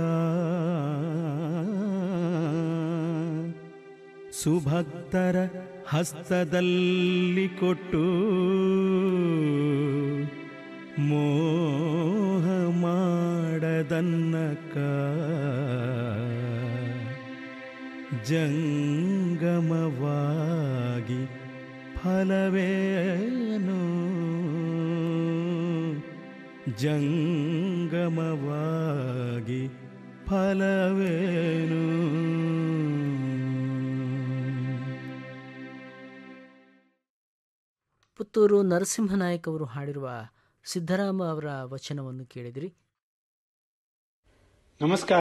ಸುಭಕ್ತರ ಹಸ್ತದಲ್ಲಿ ಕೊಟ್ಟು ಮೋಹ ಮಾಡದನ್ನಕ್ಕ ಜಂಗಮವಾಗಿ ಫಲವೇನು ಜಂಗಮವಾಗಿ ಫಲವೇನು ಪುತ್ತೂರು ನರಸಿಂಹನಾಯಕ್ ಅವರು ಹಾಡಿರುವ ಸಿದ್ದರಾಮ ಅವರ ವಚನವನ್ನು ಕೇಳಿದಿರಿ ನಮಸ್ಕಾರ